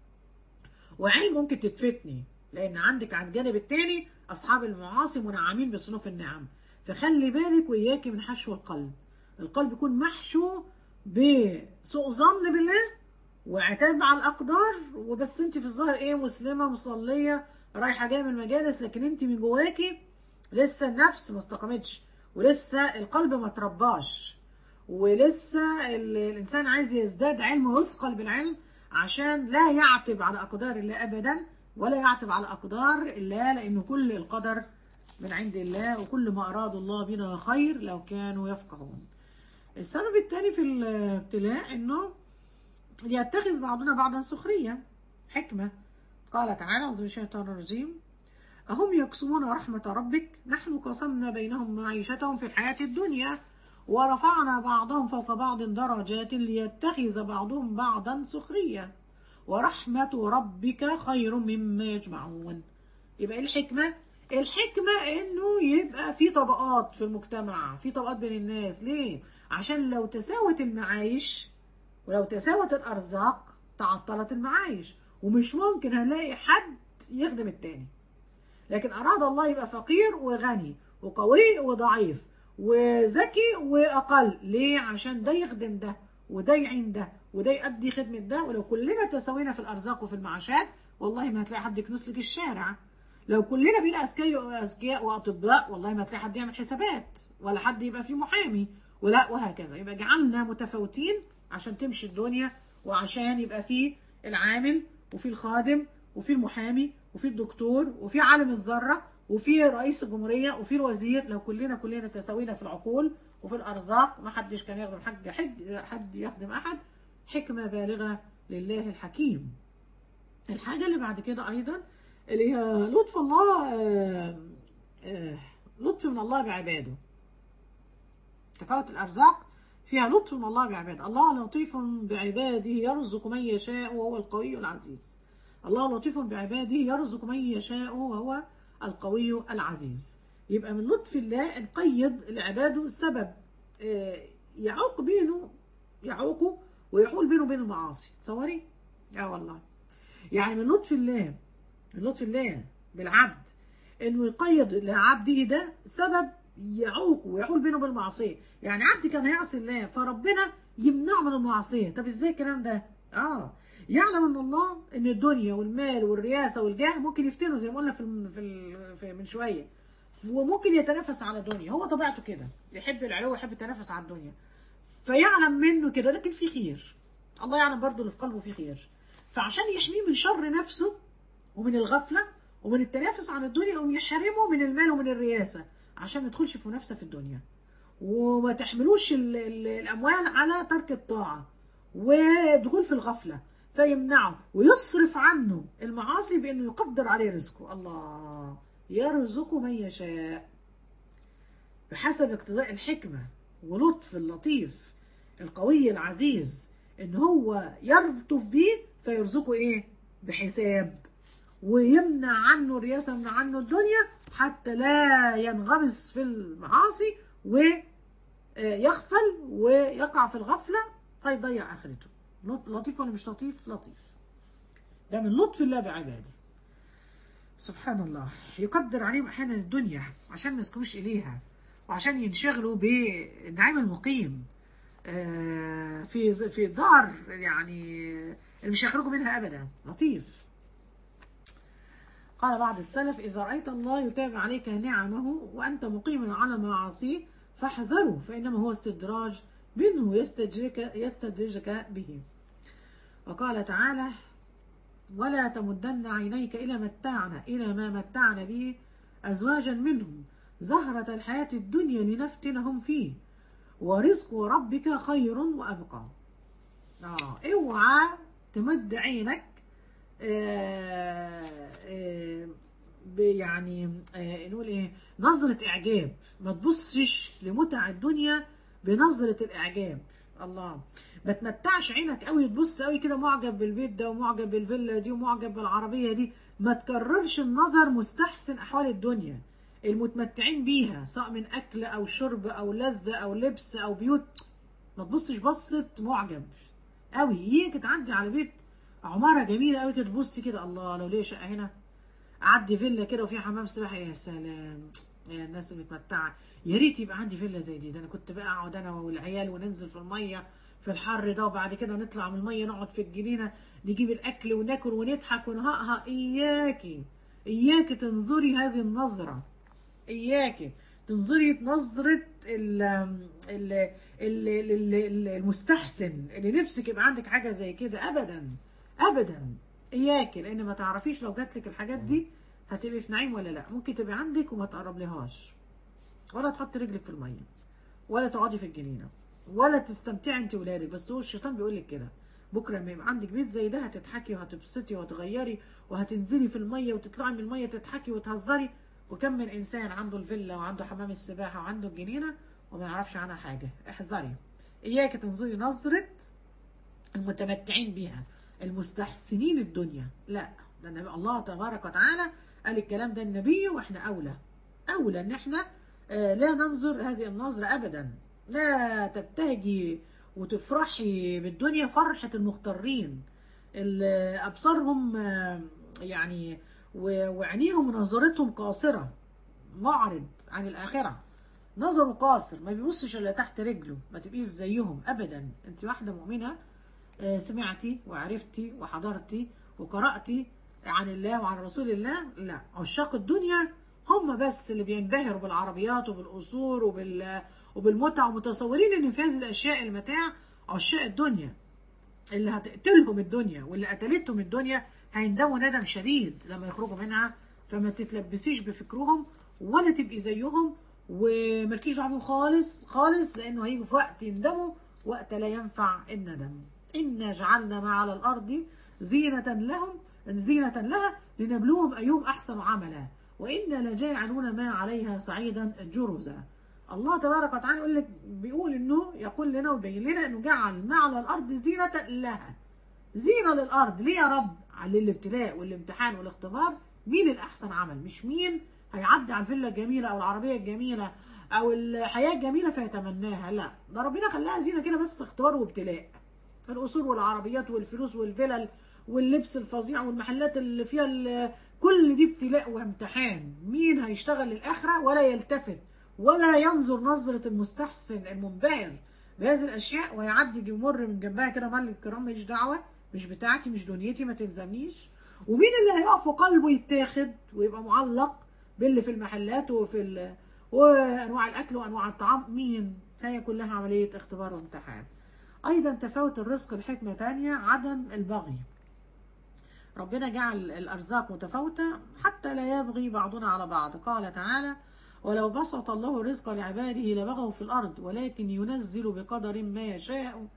وعلم ممكن تتفتني لان عندك على الجانب التاني اصحاب المعاصي منعمين بصنوف النعم فخلي بالك واياكي من حشو القلب القلب يكون محشو بسوء ظن بالله وعتاب على الاقدار وبس انت في الظاهر ايه مسلمه مصليه رايحه جايه من المجالس لكن انت من جواكي لسه النفس ما استقامتش ولسه القلب ما ترباش ولسه ال- الانسان عايز يزداد علم ويثقل بالعلم عشان لا يعتب على اقدار الله ابدا ولا يعتب على اقدار الله لانه كل القدر من عند الله وكل ما اراد الله بنا خير لو كانوا يفقهون السبب الثاني في الابتلاء انه ليتخذ بعضنا بعضا سخريه حكمه قال تعالى اعوذ بالله من الشيطان الرجيم أهم يقسمون رحمة ربك نحن قسمنا بينهم معيشتهم في الحياة الدنيا ورفعنا بعضهم فوق بعض درجات ليتخذ بعضهم بعضا سخرية ورحمة ربك خير مما يجمعون يبقى إيه الحكمة الحكمة انه يبقى في طبقات في المجتمع في طبقات بين الناس ليه عشان لو تساوت المعايش ولو تساوت الارزاق تعطلت المعايش ومش ممكن هنلاقي حد يخدم التاني لكن أراد الله يبقى فقير وغني وقوي وضعيف وذكي وأقل ليه؟ عشان ده يخدم ده وده يعين ده وده يؤدي خدمة ده ولو كلنا تساوينا في الأرزاق وفي المعاشات والله ما هتلاقي حد يكنس لك الشارع لو كلنا بقينا أذكياء أذكياء وأطباء والله ما هتلاقي حد يعمل حسابات ولا حد يبقى فيه محامي ولا وهكذا يبقى جعلنا متفاوتين عشان تمشي الدنيا وعشان يبقى فيه العامل وفي الخادم وفي المحامي وفي الدكتور وفي عالم الذرة وفي رئيس الجمهورية وفي الوزير لو كلنا كلنا تساوينا في العقول وفي الأرزاق ما حدش كان يخدم حد حد حد يخدم أحد حكمة بالغة لله الحكيم الحاجة اللي بعد كده أيضا اللي هي لطف الله آه، آه، لطف من الله بعباده تفاوت الأرزاق فيها لطف من الله بعباده الله لطيف بعباده يرزق من يشاء وهو القوي العزيز الله لطيف بعباده يرزق من يشاء وهو القوي العزيز يبقى من لطف الله نقيد لعباده سبب آه، يعوق بينه يعوقه ويحول بينه وبين المعاصي تصوري يا والله يعني من لطف الله من لطف الله بالعبد انه يقيد لعبده ده سبب يعوقه ويحول بينه وبين المعصيه يعني عبد كان هيعصي الله فربنا يمنعه من المعصيه طب ازاي الكلام ده اه يعلم ان الله ان الدنيا والمال والرياسه والجاه ممكن يفتنوا زي ما قلنا في الم- في, ال- في من شويه وممكن يتنافس على الدنيا هو طبيعته كده يحب العلو ويحب التنافس على الدنيا فيعلم منه كده لكن في خير الله يعلم برضه اللي في قلبه في خير فعشان يحميه من شر نفسه ومن الغفله ومن التنافس عن الدنيا يقوم يحرمه من المال ومن الرياسه عشان ما يدخلش في منافسه في الدنيا وما تحملوش ال- ال- الاموال على ترك الطاعه ودخول في الغفله فيمنعه ويصرف عنه المعاصي بانه يقدر عليه رزقه الله يرزق من يشاء بحسب اقتضاء الحكمه ولطف اللطيف القوي العزيز ان هو يلطف بيه فيرزقه ايه بحساب ويمنع عنه الرياسه ويمنع عنه الدنيا حتى لا ينغمس في المعاصي ويغفل ويقع في الغفله فيضيع اخرته لط- لطيف ولا مش لطيف لطيف ده من لطف الله بعباده سبحان الله يقدر عليهم احيانا الدنيا عشان ما يسكنوش اليها وعشان ينشغلوا بالنعيم المقيم آه، في في دار يعني اللي مش هيخرجوا منها ابدا لطيف قال بعض السلف إذا رأيت الله يتابع عليك نعمه وأنت مقيم على معاصيه فاحذره فإنما هو استدراج منه يستدرجك, يستدرجك به وقال تعالى ولا تمدن عينيك إلى متعنا إلى ما متعنا به أزواجا منهم زهرة الحياة الدنيا لنفتنهم فيه ورزق ربك خير وأبقى آه اوعى تمد عينك آه، آه، ب- يعني آه، نقول ايه نظرة اعجاب ما تبصش لمتع الدنيا بنظرة الاعجاب الله ما تمتعش عينك قوي تبص قوي كده معجب بالبيت ده ومعجب بالفيلا دي ومعجب بالعربية دي ما تكررش النظر مستحسن احوال الدنيا المتمتعين بيها سواء من اكل او شرب او لذة او لبس او بيوت ما تبصش بصة معجب قوي اياك تعدي على بيت عمارة جميلة قوي كده تبصي كده الله لو ليه شقة هنا اعدي فيلا كده وفيها حمام سباحة يا سلام يا الناس المتمتعة يا ريت يبقى عندي فيلا زي دي ده انا كنت بقى اقعد انا والعيال وننزل في المية في الحر ده وبعد كده نطلع من المية نقعد في الجنينة نجيب الاكل وناكل ونضحك ونهقها اياكي اياكي تنظري هذه النظرة اياكي تنظري نظرة ال ال ال ال- ال- المستحسن اللي نفسك يبقى عندك حاجة زي كده ابدا ابدا اياكي لان ما تعرفيش لو جات لك الحاجات دي هتبقي في نعيم ولا لا ممكن تبقي عندك وما تقرب لهاش ولا تحطي رجلك في الميه ولا تقعدي في الجنينه ولا تستمتعي انت ولادك بس هو الشيطان بيقول لك كده بكره لما يبقى عندك بيت زي ده هتضحكي وهتبسطي وهتغيري وهتنزلي في الميه وتطلعي من الميه تضحكي وتهزري وكم من انسان عنده الفيلا وعنده حمام السباحه وعنده الجنينه وما يعرفش عنها حاجه احذري اياك تنظري نظره المتمتعين بيها المستحسنين الدنيا لا ده النبي الله تبارك وتعالى قال الكلام ده النبي واحنا اولى اولى ان احنا آه، لا ننظر هذه النظرة ابدا لا تبتهجي وتفرحي بالدنيا فرحة المغترين اللي ابصارهم آه، يعني و- وعينيهم ونظرتهم قاصرة معرض عن الاخرة نظره قاصر ما بيبصش الا تحت رجله ما تبقيش زيهم ابدا انت واحدة مؤمنة آه، سمعتي وعرفتي وحضرتي وقرأتي عن الله وعن رسول الله لا عشاق الدنيا هم بس اللي بينبهروا بالعربيات وبالقصور وبال وبالمتع ومتصورين ان في هذه الاشياء المتاع عشاق الدنيا اللي هتقتلهم الدنيا واللي قتلتهم الدنيا هيندموا ندم شديد لما يخرجوا منها فما تتلبسيش بفكرهم ولا تبقي زيهم وملكيش دعوه بيهم خالص خالص لانه هيجوا في وقت يندموا وقت لا ينفع الندم إنا جعلنا ما على الأرض زينة لهم زينة لها لنبلوهم أيهم أحسن عملا وإنا لجاعلون ما عليها صعيدا جرزا الله تبارك وتعالى يقول لك بيقول انه يقول لنا ويبين لنا انه جعل ما على الارض زينة لها زينة للارض ليه يا رب على الابتلاء والامتحان والاختبار مين الاحسن عمل مش مين هيعدي على الفيلا الجميلة او العربية الجميلة او الحياة الجميلة فيتمناها لا ده ربنا خلاها زينة كده بس اختبار وابتلاء القصور والعربيات والفلوس والفلل واللبس الفظيع والمحلات اللي فيها ال- كل دي ابتلاء وامتحان مين هيشتغل للآخرة ولا يلتفت ولا ينظر نظرة المستحسن المنبهر بهذه الأشياء ويعدي يمر من جنبها كده مال الكرام ماليش دعوة مش بتاعتي مش دنيتي ما تلزمنيش ومين اللي هيقف وقلبه يتاخد ويبقى معلق باللي في المحلات وفي ال... وانواع الاكل وانواع الطعام مين فهي كلها عمليه اختبار وامتحان ايضا تفاوت الرزق الحكمه ثانيه عدم البغي ربنا جعل الارزاق متفاوته حتى لا يبغي بعضنا على بعض قال تعالى ولو بسط الله الرزق لعباده لبغوا في الارض ولكن ينزل بقدر ما يشاء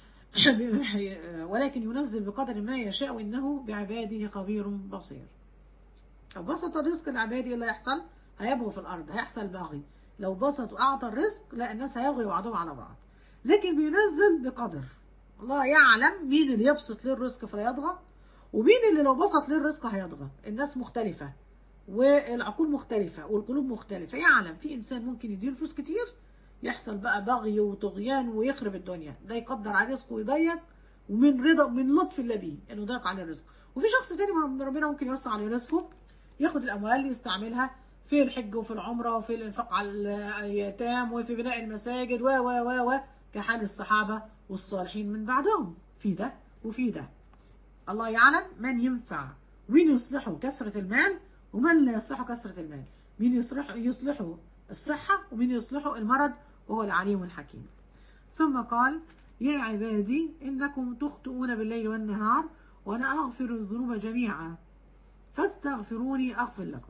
ولكن ينزل بقدر ما يشاء انه بعباده خبير بصير لو بسط الرزق لعباده ايه اللي هيحصل هيبغوا في الارض هيحصل بغي لو بسط واعطى الرزق لا الناس هيبغوا بعضهم على بعض لكن بينزل بقدر الله يعلم مين اللي يبسط له الرزق فيطغى ومين اللي لو بسط له الرزق هيطغى الناس مختلفة والعقول مختلفة والقلوب مختلفة يعلم في إنسان ممكن يديله فلوس كتير يحصل بقى بغي وطغيان ويخرب الدنيا ده يقدر على رزقه ويضيق ومن رضا من لطف الله بيه انه يضيق عليه الرزق وفي شخص تاني ربنا ممكن يوسع عليه رزقه ياخد الاموال يستعملها في الحج وفي العمره وفي الانفاق على الايتام وفي بناء المساجد و و و و كحال الصحابه والصالحين من بعدهم في ده وفي ده الله يعلم من ينفع مين يصلحه كثرة المال ومن لا يصلحه كثرة المال مين يصلح يصلحه الصحة ومين يصلحه المرض وهو العليم الحكيم ثم قال يا عبادي إنكم تخطئون بالليل والنهار وأنا أغفر الذنوب جميعا فاستغفروني أغفر لكم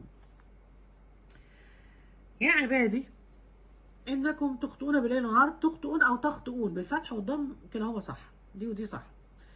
يا عبادي إنكم تخطئون بالليل والنهار تخطئون أو تخطئون بالفتح والضم كده هو صح دي ودي صح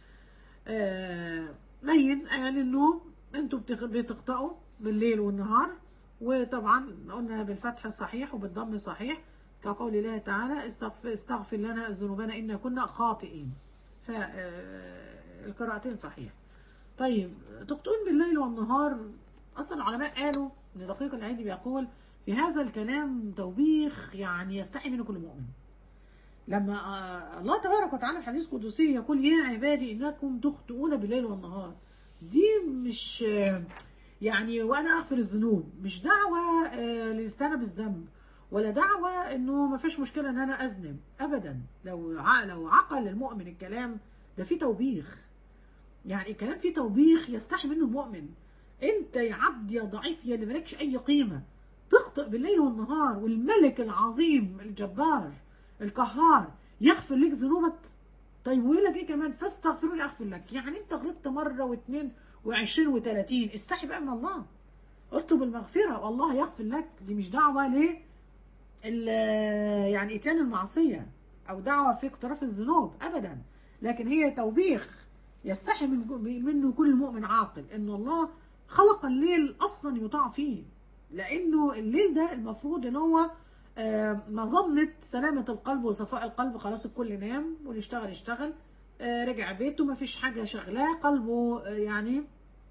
آه لين قال انه انتوا بتخطئوا بالليل والنهار وطبعا قلنا بالفتح صحيح وبالضم صحيح كقول الله تعالى استغفر, استغفر لنا ذنوبنا إنا كنا خاطئين فالقراءتين صحيح طيب تخطئون بالليل والنهار أصلا العلماء قالوا ان دقيق العيدي بيقول في هذا الكلام توبيخ يعني يستحي منه كل مؤمن لما الله تبارك وتعالى في حديث قدسي يقول يا عبادي انكم تخطئون بالليل والنهار دي مش يعني وانا اغفر الذنوب مش دعوه لاستنى بالذنب ولا دعوه انه ما فيش مشكله ان انا اذنب ابدا لو لو عقل المؤمن الكلام ده فيه توبيخ يعني الكلام فيه توبيخ يستحي منه المؤمن انت يا عبد يا ضعيف يا اللي مالكش اي قيمه تخطئ بالليل والنهار والملك العظيم الجبار القهار يغفر لك ذنوبك طيب ويقول لك ايه كمان فاستغفروني اغفر لك يعني انت غلطت مره واثنين وعشرين وثلاثين استحي بقى من الله اطلب المغفره والله يغفر لك دي مش دعوه ل يعني اتيان المعصيه او دعوه في اقتراف الذنوب ابدا لكن هي توبيخ يستحي من منه كل مؤمن عاقل ان الله خلق الليل اصلا يطاع فيه لانه الليل ده المفروض ان هو مظنة سلامة القلب وصفاء القلب خلاص الكل نام واللي يشتغل يشتغل رجع بيته ما فيش حاجة شغلاه قلبه يعني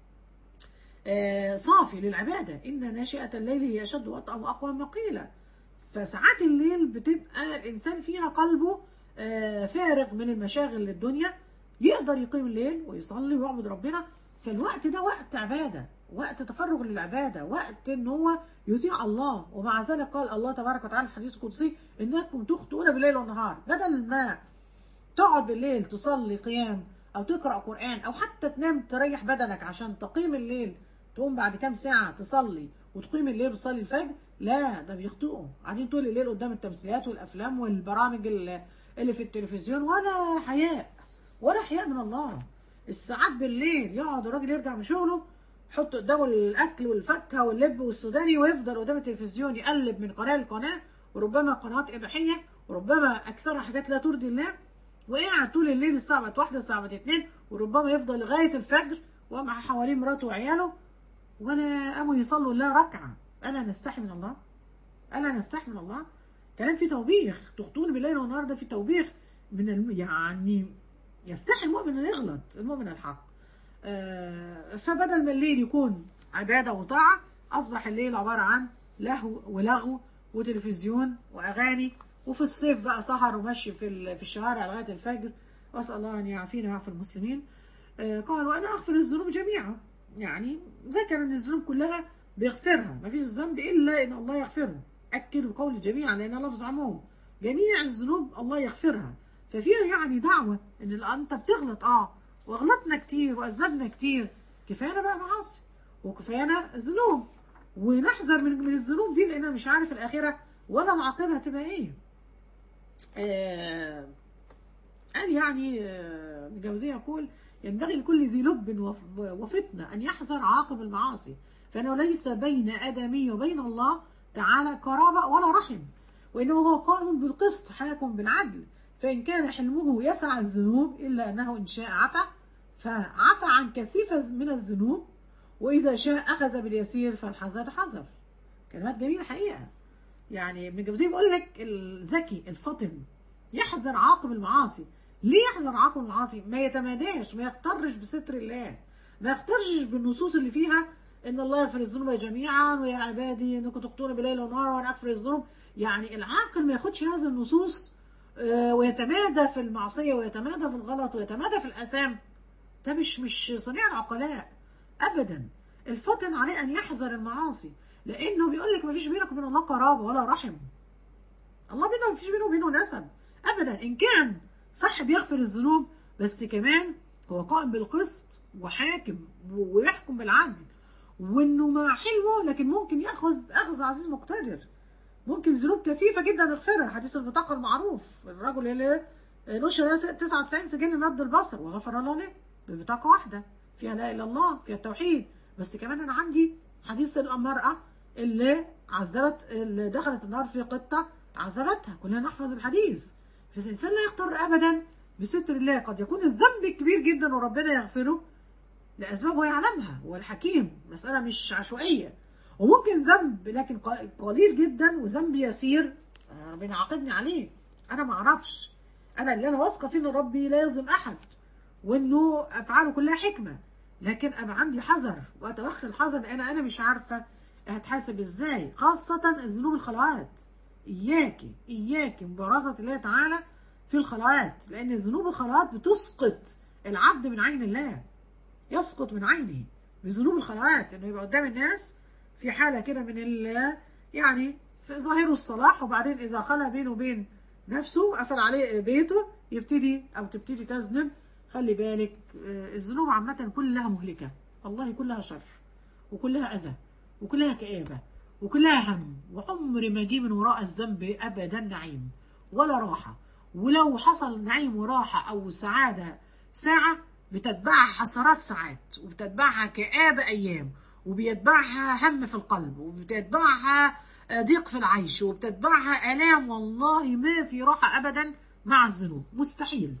صافي للعبادة إن ناشئة الليل هي أشد وطأ وأقوى مقيلة فساعات الليل بتبقى الإنسان فيها قلبه فارغ من المشاغل الدنيا يقدر يقيم الليل ويصلي ويعبد ربنا فالوقت ده وقت عبادة وقت تفرغ للعبادة وقت ان هو يطيع الله ومع ذلك قال الله تبارك وتعالى في الحديث القدسي انكم تخطئون بالليل والنهار بدل ما تقعد بالليل تصلي قيام او تقرا قران او حتى تنام تريح بدنك عشان تقيم الليل تقوم بعد كام ساعه تصلي وتقيم الليل وتصلي الفجر لا ده بيخطئوا قاعدين طول الليل قدام التمثيليات والافلام والبرامج اللي في التلفزيون ولا حياء ولا حياء من الله الساعات بالليل يقعد الراجل يرجع من شغله يحط قدامه الاكل والفاكهه واللب والسوداني ويفضل قدام التلفزيون يقلب من قناه لقناه وربما قنوات اباحيه وربما اكثرها حاجات لا ترضي الله وقاعد طول الليل الساعه بقت واحده الساعه بقت اتنين وربما يفضل لغايه الفجر ومع حواليه مراته وعياله ولا قاموا يصلوا الا ركعه الا نستحي من الله الا نستحي من الله كلام في توبيخ تخطون بالليل والنهار ده في توبيخ من الم... يعني يستحي المؤمن انه يغلط المؤمن الحق آه فبدل ما الليل يكون عباده وطاعه اصبح الليل عباره عن لهو ولغو وتلفزيون واغاني وفي الصيف بقى سهر ومشي في ال- في الشوارع لغايه الفجر واسال الله ان يعافينا ويعفي المسلمين آه، قال وانا اغفر الذنوب جميعا يعني ذكر ان الذنوب كلها بيغفرها ما فيش ذنب الا ان الله يغفره اكد بقول جميعا لانها لفظ عموم جميع الذنوب الله يغفرها ففيها يعني دعوه ان انت بتغلط اه وغلطنا كتير واذنبنا كتير كفاينا بقى معاصي وكفاينا ذنوب ونحذر من من الذنوب دي لان مش عارف الاخره ولا العاقبه هتبقى ايه آه قال يعني آه، ابن جوزية يقول ينبغي لكل ذي لب وف- وفتنة أن يحذر عاقب المعاصي فإنه ليس بين آدمي وبين الله تعالى قرابة ولا رحم وإنما هو قائم بالقسط حاكم بالعدل فإن كان حلمه يسع الذنوب إلا أنه إن شاء عفى فعفى عن كثيف من الذنوب وإذا شاء أخذ باليسير فالحذر حذر كلمات جميلة حقيقة يعني ابن جوزية بيقول لك الذكي الفطن يحذر عاقب المعاصي ليه يحذر عاقب المعاصي ما يتماداش ما يغترش بستر الله ما يغترش بالنصوص اللي فيها ان الله يغفر الذنوب جميعا ويا عبادي انكم تخطون بليل ونهار وانا اغفر الذنوب يعني العاقل ما ياخدش هذه النصوص آه، ويتمادى في المعصيه ويتمادى في الغلط ويتمادى في الاثام ده مش مش صنيع العقلاء ابدا الفطن عليه ان يحذر المعاصي لانه بيقول لك ما فيش بينك وبين الله قرابه ولا رحم الله بينه مفيش بينه وبينه نسب ابدا ان كان صح بيغفر الذنوب بس كمان هو قائم بالقسط وحاكم و- ويحكم بالعدل وانه مع حلمه لكن ممكن ياخذ اخذ عزيز مقتدر ممكن ذنوب كثيفه جدا يغفرها حديث البطاقه المعروف الرجل اللي نشر 99 سجن مد البصر وغفر الله له ببطاقه واحده فيها لا اله الا الله فيها التوحيد بس كمان انا عندي حديث المراه اللي عذبت اللي دخلت النار في قطه عذبتها كلنا نحفظ الحديث فالانسان لا يغتر ابدا بستر الله قد يكون الذنب كبير جدا وربنا يغفره لاسباب هو يعلمها هو الحكيم مساله مش عشوائيه وممكن ذنب لكن ق- قليل جدا وذنب يسير آه، ربنا عاقبني عليه انا ما اعرفش انا اللي انا واثقه فيه ان ربي لا يظلم احد وانه افعاله كلها حكمه لكن ابقى عندي حذر واتوخى الحذر لان انا مش عارفه هتحاسب ازاي خاصه الذنوب الخلوات اياكي اياكي مبارزه الله تعالى في الخلوات لان ذنوب الخلوات بتسقط العبد من عين الله يسقط من عينه بذنوب الخلوات انه يبقى قدام الناس في حاله كده من ال يعني في ظاهره الصلاح وبعدين اذا خلى بينه وبين نفسه قفل عليه بيته يبتدي او تبتدي تذنب خلي بالك آه، الذنوب عامه كلها مهلكه والله كلها شر وكلها اذى وكلها كآبه وكلها هم وعمر ما جه من وراء الذنب ابدا نعيم ولا راحه ولو حصل نعيم وراحه او سعاده ساعه بتتبعها حسرات ساعات وبتتبعها كآبة أيام وبيتبعها هم في القلب وبتتبعها آه، ضيق في العيش وبتتبعها آلام والله ما في راحة أبدا مع الذنوب مستحيل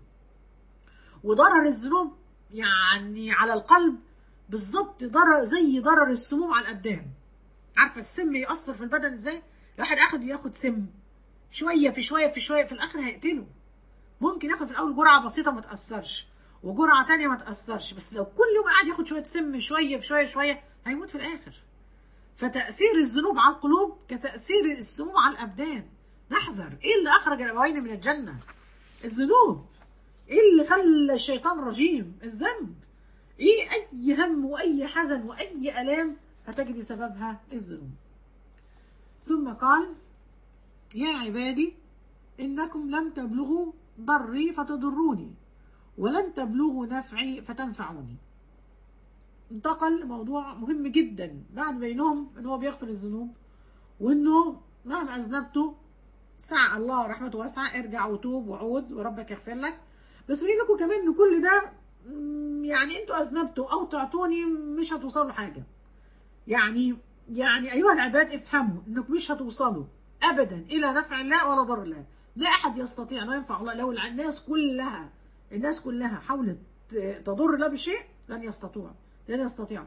وضرر الذنوب يعني على القلب بالظبط ضرر زي ضرر السموم على الأبدان عارفة السم يأثر في البدن ازاي؟ الواحد أخد ياخد سم شوية في شوية في شوية في الآخر هيقتله ممكن ياخد في الأول جرعة بسيطة ما تأثرش وجرعة تانية ما تأثرش بس لو كل يوم قاعد ياخد شوية سم شوية في شوية شوية هيموت في الآخر فتأثير الذنوب على القلوب كتأثير السموم على الأبدان نحذر إيه اللي أخرج الأبوين من الجنة الذنوب إيه اللي خلى الشيطان رجيم الذنب إيه أي هم وأي حزن وأي ألام هتجد سببها الذنوب ثم قال يا عبادي إنكم لم تبلغوا ضري فتضروني ولن تبلغوا نفعي فتنفعوني انتقل موضوع مهم جدا بعد بينهم ان هو بيغفر الذنوب وانه مهما اذنبته سعى الله رحمته واسعه ارجع وتوب وعود وربك يغفر لك بس بيقول لكم كمان ان كل ده مم، يعني انتوا اذنبتوا او تعطوني مش هتوصلوا حاجه يعني يعني ايها العباد افهموا انكم مش هتوصلوا ابدا الى نفع الله ولا ضر الله لا احد يستطيع ان ينفع الله لو الناس كلها الناس كلها حاولت تضر الله بشيء لن يستطيعوا لن يستطيعوا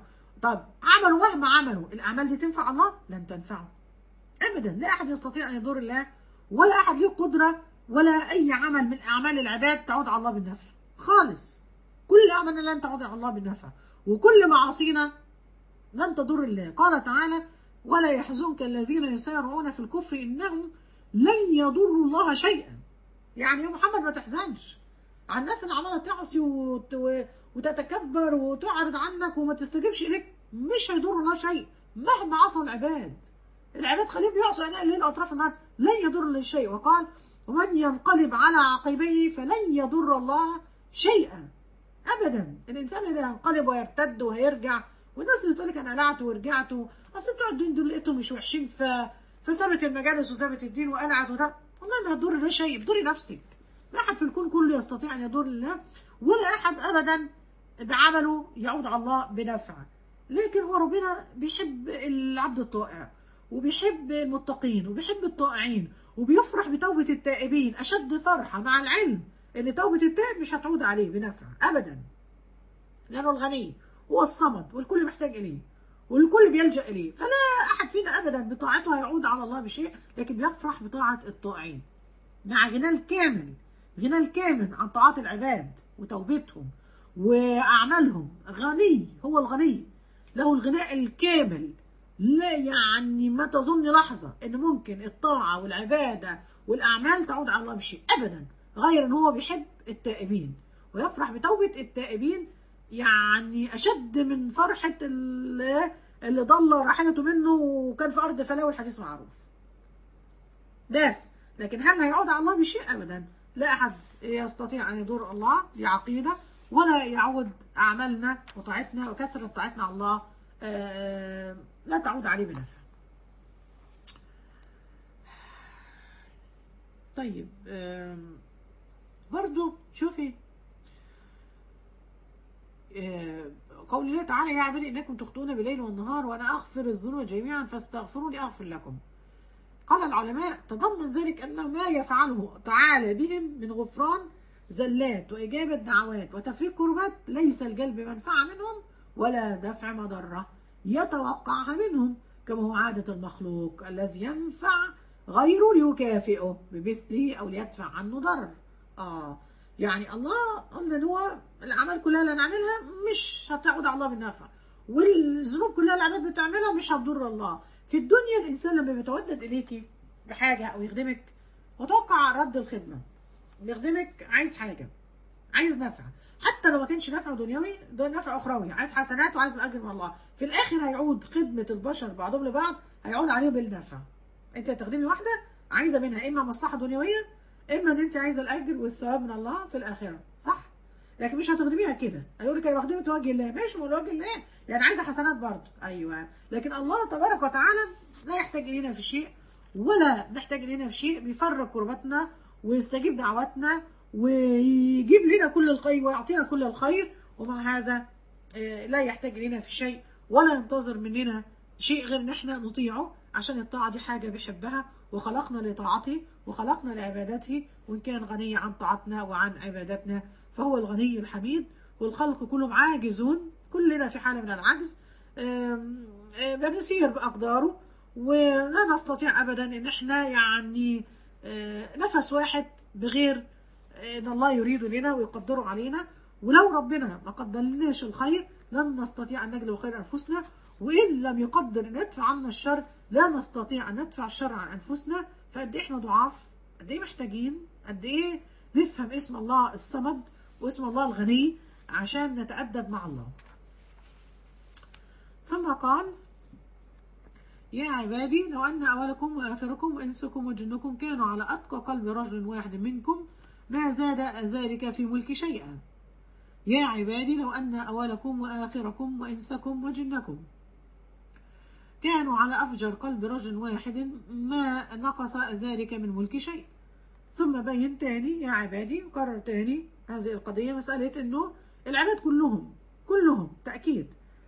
طب عملوا مهما عملوا الاعمال دي تنفع الله لن تنفعه ابدا لا احد يستطيع ان يضر الله ولا احد له قدره ولا اي عمل من اعمال العباد تعود على الله بالنفع خالص كل اعمالنا لن تعود على الله بالنفع وكل معاصينا لن تضر الله قال تعالى ولا يحزنك الذين يسارعون في الكفر انهم لن يضروا الله شيئا يعني يا محمد ما تحزنش على الناس اللي عماله تعصي وت... وتتكبر وتعرض عنك وما تستجيبش اليك مش هيضر الله شيء مهما عصوا العباد العباد خليهم يعصوا اناء الليل واطراف النهار لن يضر الله شيء وقال ومن ينقلب على عقبيه فلن يضر الله شيئا ابدا الانسان اللي هينقلب ويرتد وهيرجع والناس اللي تقول لك انا قلعت ورجعت اصل بتوع الدين دول لقيتهم مش وحشين ف فسابت المجالس وسابت الدين وقلعت وده والله ما هتضر الله شيء بتضري نفسك لا احد في الكون كله يستطيع ان يضر الله ولا احد ابدا بعمله يعود على الله بنفع لكن هو ربنا بيحب العبد الطائع وبيحب المتقين وبيحب الطائعين وبيفرح بتوبة التائبين أشد فرحة مع العلم إن توبة التائب مش هتعود عليه بنفع أبدا لأنه الغني هو الصمد والكل محتاج إليه والكل بيلجأ إليه فلا أحد فينا أبدا بطاعته هيعود على الله بشيء لكن بيفرح بطاعة الطائعين مع غنى الكامل غنى الكامل عن طاعات العباد وتوبتهم وأعمالهم غني هو الغني له الغناء الكامل لا يعني ما تظن لحظة ان ممكن الطاعة والعبادة والاعمال تعود على الله بشيء ابدا غير ان هو بيحب التائبين ويفرح بتوبة التائبين يعني اشد من فرحة اللي, اللي ضل راحلته منه وكان في ارض فلاة والحديث معروف بس لكن هل هيعود على الله بشيء ابدا لا احد يستطيع ان يضر الله دي عقيدة ولا يعود اعمالنا وطاعتنا وكثرة طاعتنا على الله آه لا تعود عليه بنفع طيب برضو شوفي قول الله تعالى يا عبادي انكم تخطئون بالليل والنهار وانا اغفر الذنوب جميعا فاستغفروني اغفر لكم قال العلماء تضمن ذلك انه ما يفعله تعالى بهم من غفران زلات واجابه دعوات وتفريق كربات ليس الجلب منفعه منهم ولا دفع مضره يتوقعها منهم كما هو عادة المخلوق الذي ينفع غيره ليكافئه بمثله أو ليدفع عنه ضرر آه يعني الله قلنا ان هو الأعمال كلها اللي نعملها مش هتعود على الله بالنفع والذنوب كلها العباد بتعملها مش هتضر الله في الدنيا الإنسان لما بيتودد إليكي بحاجة أو يخدمك وتوقع رد الخدمة بيخدمك عايز حاجة عايز نفع حتى لو ما كانش نفع دنيوي ده نفع اخروي عايز حسنات وعايز الاجر من الله في الاخر هيعود خدمه البشر بعضهم لبعض هيعود عليه بالنفع انت تخدمي واحده عايزه منها اما مصلحه دنيويه اما ان انت عايزه الاجر والثواب من الله في الاخره صح لكن مش هتخدميها كده هيقول لك انا بخدمك وجه الله ماشي من وجه الله يعني عايزه حسنات برضه ايوه لكن الله تبارك وتعالى لا يحتاج الينا في شيء ولا محتاج الينا في شيء بيفرج كرباتنا ويستجيب دعواتنا ويجيب لنا كل الخير ويعطينا كل الخير ومع هذا لا يحتاج لنا في شيء ولا ينتظر مننا شيء غير ان احنا نطيعه عشان الطاعة دي حاجة بيحبها وخلقنا لطاعته وخلقنا لعبادته وإن كان غني عن طاعتنا وعن عبادتنا فهو الغني الحميد والخلق كلهم عاجزون كلنا في حالة من العجز بنسير بأقداره ولا نستطيع أبدا إن احنا يعني نفس واحد بغير ان الله يريد لنا ويقدره علينا ولو ربنا ما قدرناش الخير لن نستطيع ان نجلب خير انفسنا وان لم يقدر ان يدفع عنا الشر لا نستطيع ان ندفع الشر عن انفسنا فقد ايه احنا ضعاف قد ايه محتاجين قد ايه نفهم اسم الله الصمد واسم الله الغني عشان نتأدب مع الله ثم قال يا عبادي لو أن أولكم وآخركم وإنسكم وجنكم كانوا على أتقى قلب رجل واحد منكم ما زاد ذلك في ملك شيئا يا عبادي لو أن أولكم وآخركم وإنسكم وجنكم كانوا على أفجر قلب رجل واحد ما نقص ذلك من ملك شيء ثم بين تاني يا عبادي وكرر تاني هذه القضية مسألة أنه العباد كلهم كلهم تأكيد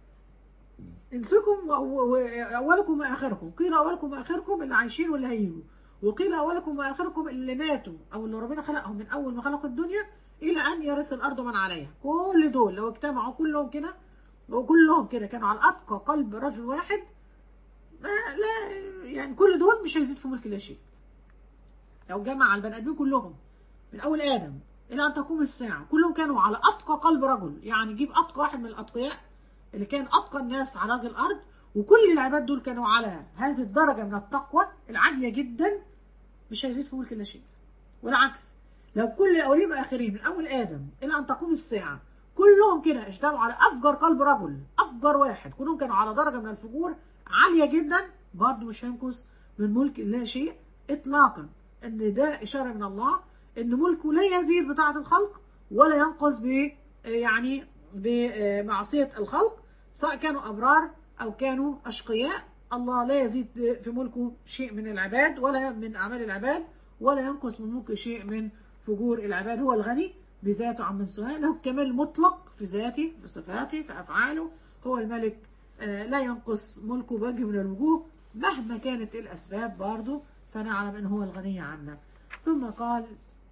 انسكم أولكم وآخركم قيل أولكم وآخركم اللي عايشين واللي هيجوا وقيل أولكم وآخركم اللي ماتوا أو اللي ربنا خلقهم من أول ما خلق الدنيا إلى أن يرث الأرض من عليها كل دول لو اجتمعوا كلهم كده وكلهم كده كانوا على اتقى قلب رجل واحد ما لا يعني كل دول مش هيزيد في ملك لا شيء لو جمع البني ادمين كلهم من اول ادم الى ان تقوم الساعه كلهم كانوا على اتقى قلب رجل يعني يجيب اتقى واحد من الاتقياء اللي كان اتقى الناس على وجه الارض وكل العباد دول كانوا على هذه الدرجه من التقوى العاليه جدا مش هيزيد في ملك لا شيء والعكس لو كل الاولين والاخرين من اول ادم الى ان تقوم الساعه كلهم كده اجتمعوا على افجر قلب رجل افجر واحد كلهم كانوا على درجه من الفجور عاليه جدا برضه مش هينقص من ملك لا شيء اطلاقا ان ده اشاره من الله ان ملكه لا يزيد بطاعه الخلق ولا ينقص ب يعني بمعصيه الخلق سواء كانوا ابرار او كانوا اشقياء الله لا يزيد في ملكه شيء من العباد ولا من اعمال العباد ولا ينقص من ملكه شيء من فجور العباد هو الغني بذاته عن من سواه له الكمال المطلق في ذاته في صفاته في افعاله هو الملك لا ينقص ملكه بوجه من الوجوه مهما كانت الاسباب برضه فنعلم ان هو الغني عنا ثم قال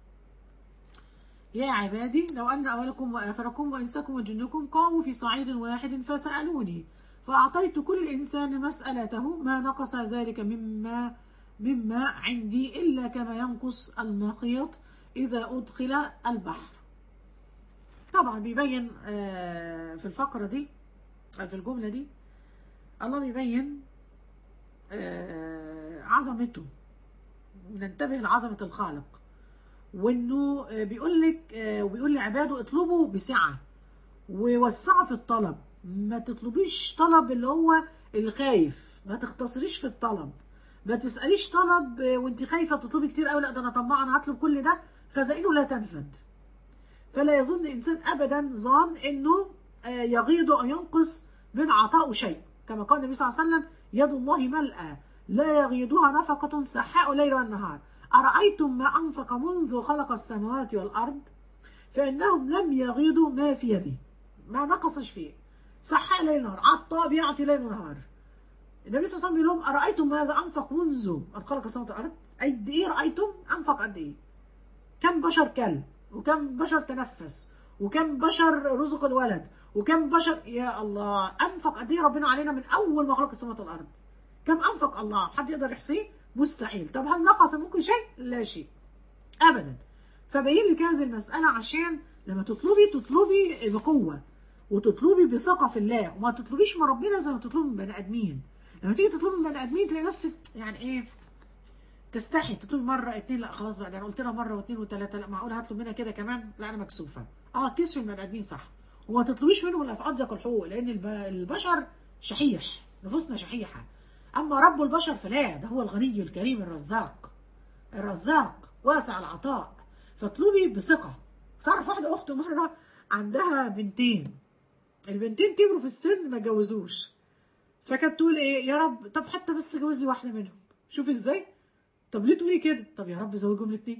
يا عبادي لو أن أولكم وآخركم وإنسكم وجنكم قاموا في صعيد واحد فسألوني فأعطيت كل إنسان مسألته ما نقص ذلك مما مما عندي إلا كما ينقص المخيط إذا أدخل البحر طبعا بيبين في الفقرة دي في الجملة دي الله بيبين عظمته ننتبه لعظمة الخالق وانه بيقول لك وبيقول لعباده اطلبوا بسعه ووسعوا في الطلب ما تطلبيش طلب اللي هو الخايف ما تختصريش في الطلب ما تساليش طلب وانت خايفه تطلبي كتير قوي لا ده انا طماعه انا هطلب كل ده خزائنه لا تنفد فلا يظن انسان ابدا ظان انه يغيض او ينقص من عطائه شيء كما قال النبي صلى الله عليه وسلم يد الله ملأى لا يغيضها نفقه سحاء ليل والنهار أرأيتم ما أنفق منذ خلق السماوات والأرض فإنهم لم يغيضوا ما في يده ما نقصش فيه سحاء ليل نهار عطاء بيعطي ليل ونهار النبي صلى الله عليه وسلم بيقول لهم أرأيتم ماذا أنفق منذ أن خلق السماوات والأرض قد إيه رأيتم أنفق قد إيه كم بشر كل وكم بشر تنفس وكم بشر رزق الولد وكم بشر يا الله أنفق قد إيه ربنا علينا من أول ما خلق السماوات والأرض كم أنفق الله حد يقدر يحصيه مستحيل طب هل نقص ممكن شيء لا شيء ابدا فبين لك هذه المساله عشان لما تطلبي تطلبي بقوه وتطلبي بثقه في الله وما تطلبيش من ربنا زي ما تطلبي من بني ادمين لما تيجي تطلبي من بني ادمين تلاقي نفسك يعني ايه تستحي تطلبي مره اتنين لا خلاص بقى ده انا قلت لها مره واثنين وثلاثه لا معقول هطلب منها كده كمان لا انا مكسوفه اه كسف البني ادمين صح وما تطلبيش منهم الا في اضيق الحقوق لان البشر شحيح نفوسنا شحيحه أما رب البشر فلا ده هو الغني الكريم الرزاق الرزاق واسع العطاء فاطلبي بثقة تعرف واحدة أخت مرة عندها بنتين البنتين كبروا في السن ما جوزوش فكانت تقول ايه يا رب طب حتى بس جوز لي واحدة منهم شوفي ازاي طب ليه تقولي كده طب يا رب زوجهم الاثنين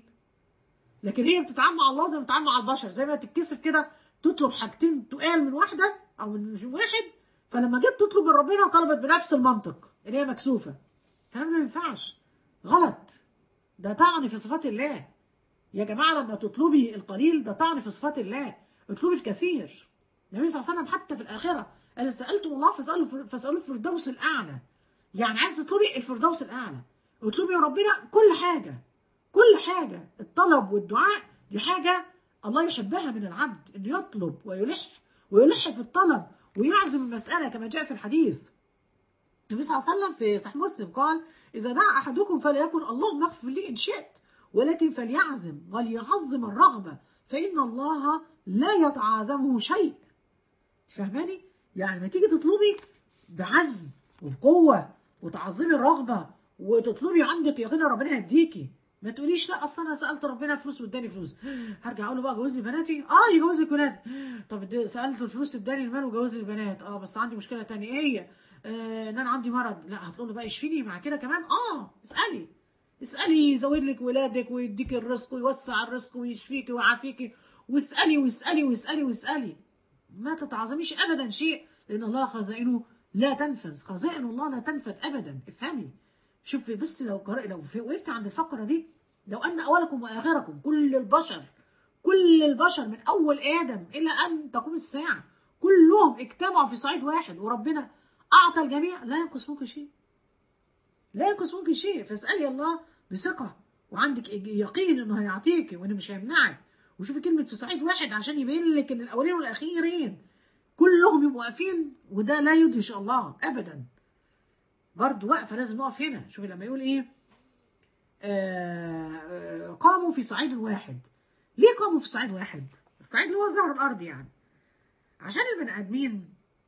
لكن هي بتتعامل مع الله زي ما بتتعامل مع البشر زي ما تتكسف كده تطلب حاجتين تقال من واحدة أو من واحد فلما جت تطلب من ربنا طلبت بنفس المنطق اللي هي مكسوفه الكلام ده ما ينفعش غلط ده طعن في صفات الله يا جماعه لما تطلبي القليل ده طعن في صفات الله اطلبي الكثير النبي صلى الله عليه وسلم حتى في الاخره قال سالتم الله فاسالوا فاسالوا الفردوس الاعلى يعني عايز تطلبي الفردوس الاعلى اطلبي يا ربنا كل حاجه كل حاجه الطلب والدعاء دي حاجه الله يحبها من العبد انه يطلب ويلح ويلح في الطلب ويعزم المساله كما جاء في الحديث النبي صلى الله عليه وسلم في صحيح مسلم قال إذا دعا أحدكم فليكن اللهم اغفر لي إن شئت ولكن فليعزم وليعظم الرغبة فإن الله لا يتعاظمه شيء فاهماني؟ يعني ما تيجي تطلبي بعزم وبقوة وتعظمي الرغبة وتطلبي عندك يقين ربنا هيديكي ما تقوليش لا اصل انا سالت ربنا فلوس واداني فلوس هرجع اقول له بقى جوز لي بناتي اه يجوز لي بناتي طب سالت الفلوس اداني المال وجوز لي البنات اه بس عندي مشكله ثانيه ايه هي آه ان انا عندي مرض لا هتقول له بقى اشفيني مع كده كمان اه اسالي اسالي يزود لك ولادك ويديك الرزق ويوسع الرزق ويشفيك ويعافيك واسالي واسالي واسالي واسالي ما تتعظميش ابدا شيء لان الله خزائنه لا تنفذ خزائن الله لا تنفذ ابدا افهمي شوفي بس لو قرأ لو وقفت عند الفقره دي لو ان اولكم واخركم كل البشر كل البشر من اول ادم الى ان تقوم الساعه كل كلهم اجتمعوا في صعيد واحد وربنا اعطى الجميع لا ينقص منك شيء لا ينقص منك شيء فاسالي الله بثقه وعندك يقين انه هيعطيك وانه مش هيمنعك وشوفي كلمه في صعيد واحد عشان يبين لك ان الاولين والاخيرين كلهم يبقوا واقفين وده لا يدهش الله ابدا برضه واقفه لازم نقف هنا شوفي لما يقول ايه آه آه، قاموا في صعيد واحد ليه قاموا في صعيد واحد الصعيد اللي هو ظهر الارض يعني عشان البني ادمين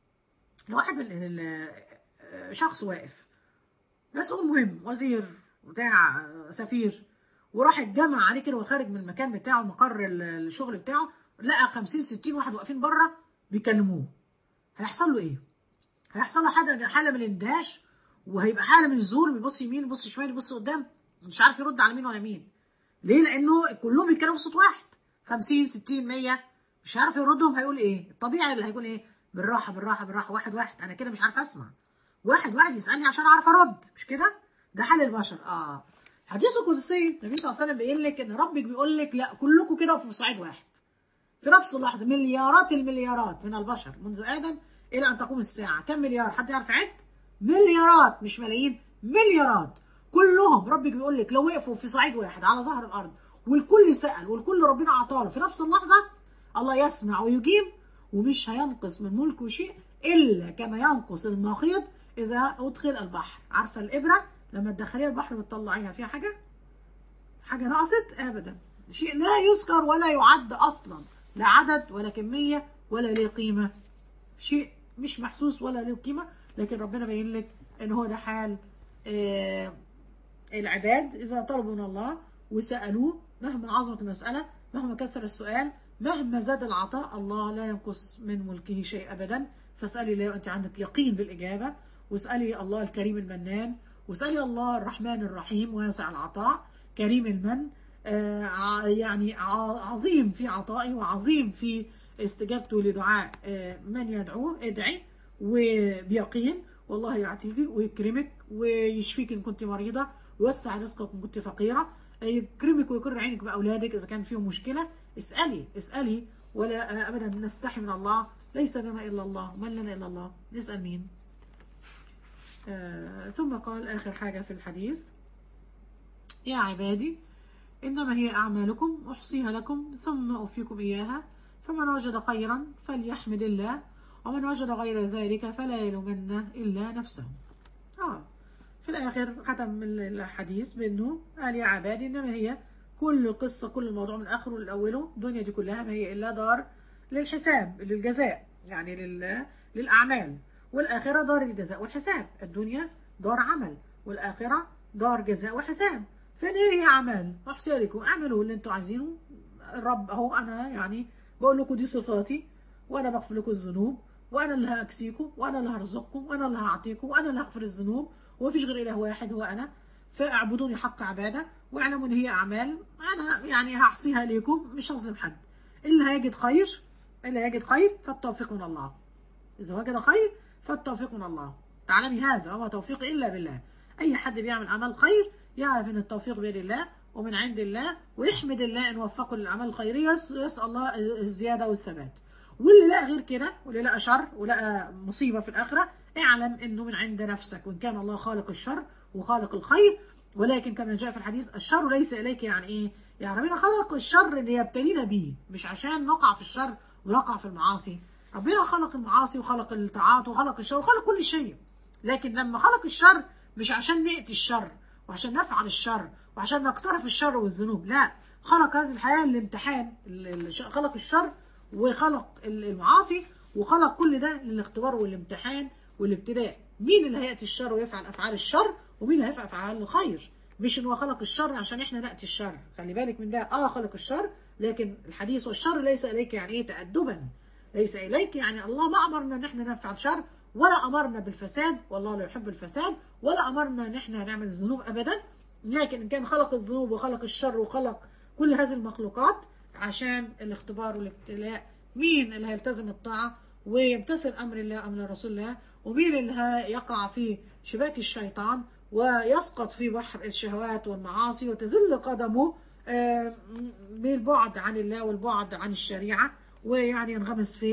لو واحد من ال- آه، شخص واقف مسؤول مهم وزير بتاع آه، سفير وراح اتجمع عليه كده وخارج من المكان بتاعه مقر ال- الشغل بتاعه لقى 50 60 واحد واقفين بره بيكلموه هيحصل له ايه؟ هيحصل له حاجه حاله من الاندهاش وهيبقى حاله من الذهول بيبص يمين يبص شمال يبص قدام مش عارف يرد على مين ولا مين ليه؟ لانه كلهم بيتكلموا بصوت واحد 50 60 100 مش عارف يردهم هيقول ايه؟ الطبيعي اللي هيقول ايه؟ بالراحه بالراحه بالراحه واحد واحد انا كده مش عارف اسمع واحد واحد يسالني عشان اعرف ارد مش كده؟ ده حال البشر اه حديث القدسي النبي صلى الله عليه وسلم بيقول لك ان ربك بيقول لك لا كلكم كده في صعيد واحد في نفس اللحظه مليارات المليارات من البشر منذ ادم الى ان تقوم الساعه كم مليار حد يعرف عد مليارات مش ملايين مليارات كلهم ربك بيقول لك لو وقفوا في صعيد واحد على ظهر الارض والكل سال والكل ربنا اعطاله في نفس اللحظه الله يسمع ويجيب ومش هينقص من ملكه شيء الا كما ينقص المخيط اذا ادخل البحر عارفه الابره لما تدخليها البحر بتطلعيها فيها حاجه حاجه نقصت ابدا شيء لا يذكر ولا يعد اصلا لا عدد ولا كميه ولا له قيمه شيء مش محسوس ولا له قيمه لكن ربنا بين لك ان هو ده حال آه العباد اذا طلبوا من الله وسالوه مهما عظمت المساله مهما كثر السؤال مهما زاد العطاء الله لا ينقص من ملكه شيء ابدا فاسالي الله انت عندك يقين بالاجابه واسالي الله الكريم المنان واسالي الله الرحمن الرحيم واسع العطاء كريم المن آه ع- يعني ع- عظيم في عطائه وعظيم في استجابته لدعاء آه من يدعوه ادعي وبيقين والله يعطيك ويكرمك ويشفيك ان كنت مريضه ويوسع رزقك ان كنت فقيره يكرمك ويكر عينك باولادك اذا كان فيهم مشكله اسالي اسالي ولا ابدا نستحي من الله ليس لنا الا الله من لنا الا الله نسال مين آه ثم قال اخر حاجه في الحديث يا عبادي إنما هي أعمالكم أحصيها لكم ثم أوفيكم إياها فمن وجد خيرا فليحمد الله ومن وجد غير ذلك فلا يلومن إلا نفسه آه في الآخر ختم الحديث بأنه قال يا عبادي إنما هي كل القصة كل الموضوع من آخره لأوله الدنيا دي كلها ما هي إلا دار للحساب للجزاء يعني لل... للأعمال والآخرة دار الجزاء والحساب الدنيا دار عمل والآخرة دار جزاء وحساب فين هي أعمال أحصي لكم اعملوا اللي انتوا عايزينه الرب أهو أنا يعني بقول لكم دي صفاتي وأنا بغفر لكم الذنوب وأنا اللي هأكسيكم وأنا اللي هرزقكم وأنا اللي هعطيكم وأنا اللي هغفر الذنوب ومفيش غير إله واحد هو أنا فاعبدوني حق عبادة واعلموا إن هي أعمال أنا يعني هحصيها ليكم مش هظلم حد اللي هيجد خير اللي هيجد خير فالتوفيق من الله إذا وجد خير فالتوفيق من الله تعلمي هذا وما توفيق إلا بالله أي حد بيعمل عمل خير يعرف ان التوفيق بيد الله ومن عند الله ويحمد الله ان وفقه للاعمال الخيريه يسال الله الزياده والثبات واللي لقى غير كده واللي لقى شر ولقى مصيبه في الاخره اعلم انه من عند نفسك وان كان الله خالق الشر وخالق الخير ولكن كما جاء في الحديث الشر ليس اليك يعني ايه؟ يعني ربنا خلق الشر اللي يبتلينا بيه مش عشان نقع في الشر ونقع في المعاصي ربنا خلق المعاصي وخلق الطاعات وخلق الشر وخلق كل شيء لكن لما خلق الشر مش عشان نأتي الشر وعشان نفعل الشر وعشان نقترف الشر والذنوب لا خلق هذه الحياة للامتحان خلق الشر وخلق المعاصي وخلق كل ده للاختبار والامتحان والابتلاء مين اللي هيأتي الشر ويفعل أفعال الشر ومين اللي هيفعل أفعال الخير مش إن هو خلق الشر عشان إحنا نأتي الشر خلي بالك من ده آه خلق الشر لكن الحديث والشر ليس إليك يعني إيه تأدبا ليس إليك يعني الله ما أمرنا إن إحنا نفعل شر ولا أمرنا بالفساد والله لا يحب الفساد ولا أمرنا إن إحنا نعمل الذنوب أبدا لكن إن كان خلق الذنوب وخلق الشر وخلق كل هذه المخلوقات عشان الاختبار والابتلاء مين اللي هيلتزم الطاعة ويمتثل أمر الله أمر رسول الله ومين اللي هيقع في شباك الشيطان ويسقط في بحر الشهوات والمعاصي وتزل قدمه بالبعد عن الله والبعد عن الشريعة ويعني ينغمس في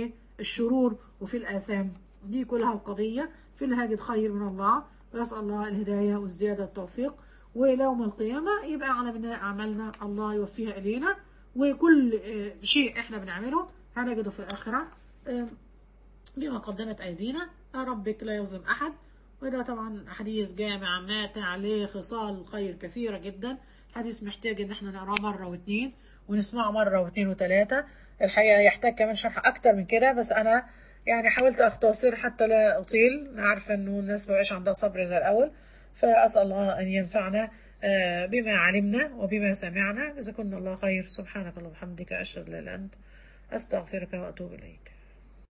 الشرور وفي الآثام دي كلها القضية في اللي هاجد خير من الله ويسأل الله الهداية والزيادة التوفيق ويوم القيامة يبقى على بناء أعمالنا الله يوفيها إلينا وكل آه، شيء إحنا بنعمله هنجده في الآخرة آه، بما قدمت أيدينا يا ربك لا يظلم أحد وده طبعا حديث جامع ماتع عليه خصال خير كثيرة جدا حديث محتاج ان احنا نقراه مرة واثنين ونسمعه مرة واثنين وثلاثة الحقيقة يحتاج كمان شرح أكتر من كده بس أنا يعني حاولت أختصر حتى لا أطيل أنا عارفة إنه الناس مبقاش عندها صبر زي الأول فأسأل الله أن ينفعنا آه، بما علمنا وبما سمعنا إذا كنا الله خير سبحانك اللهم وبحمدك أشهد أن لا إله إلا أنت أستغفرك وأتوب إليك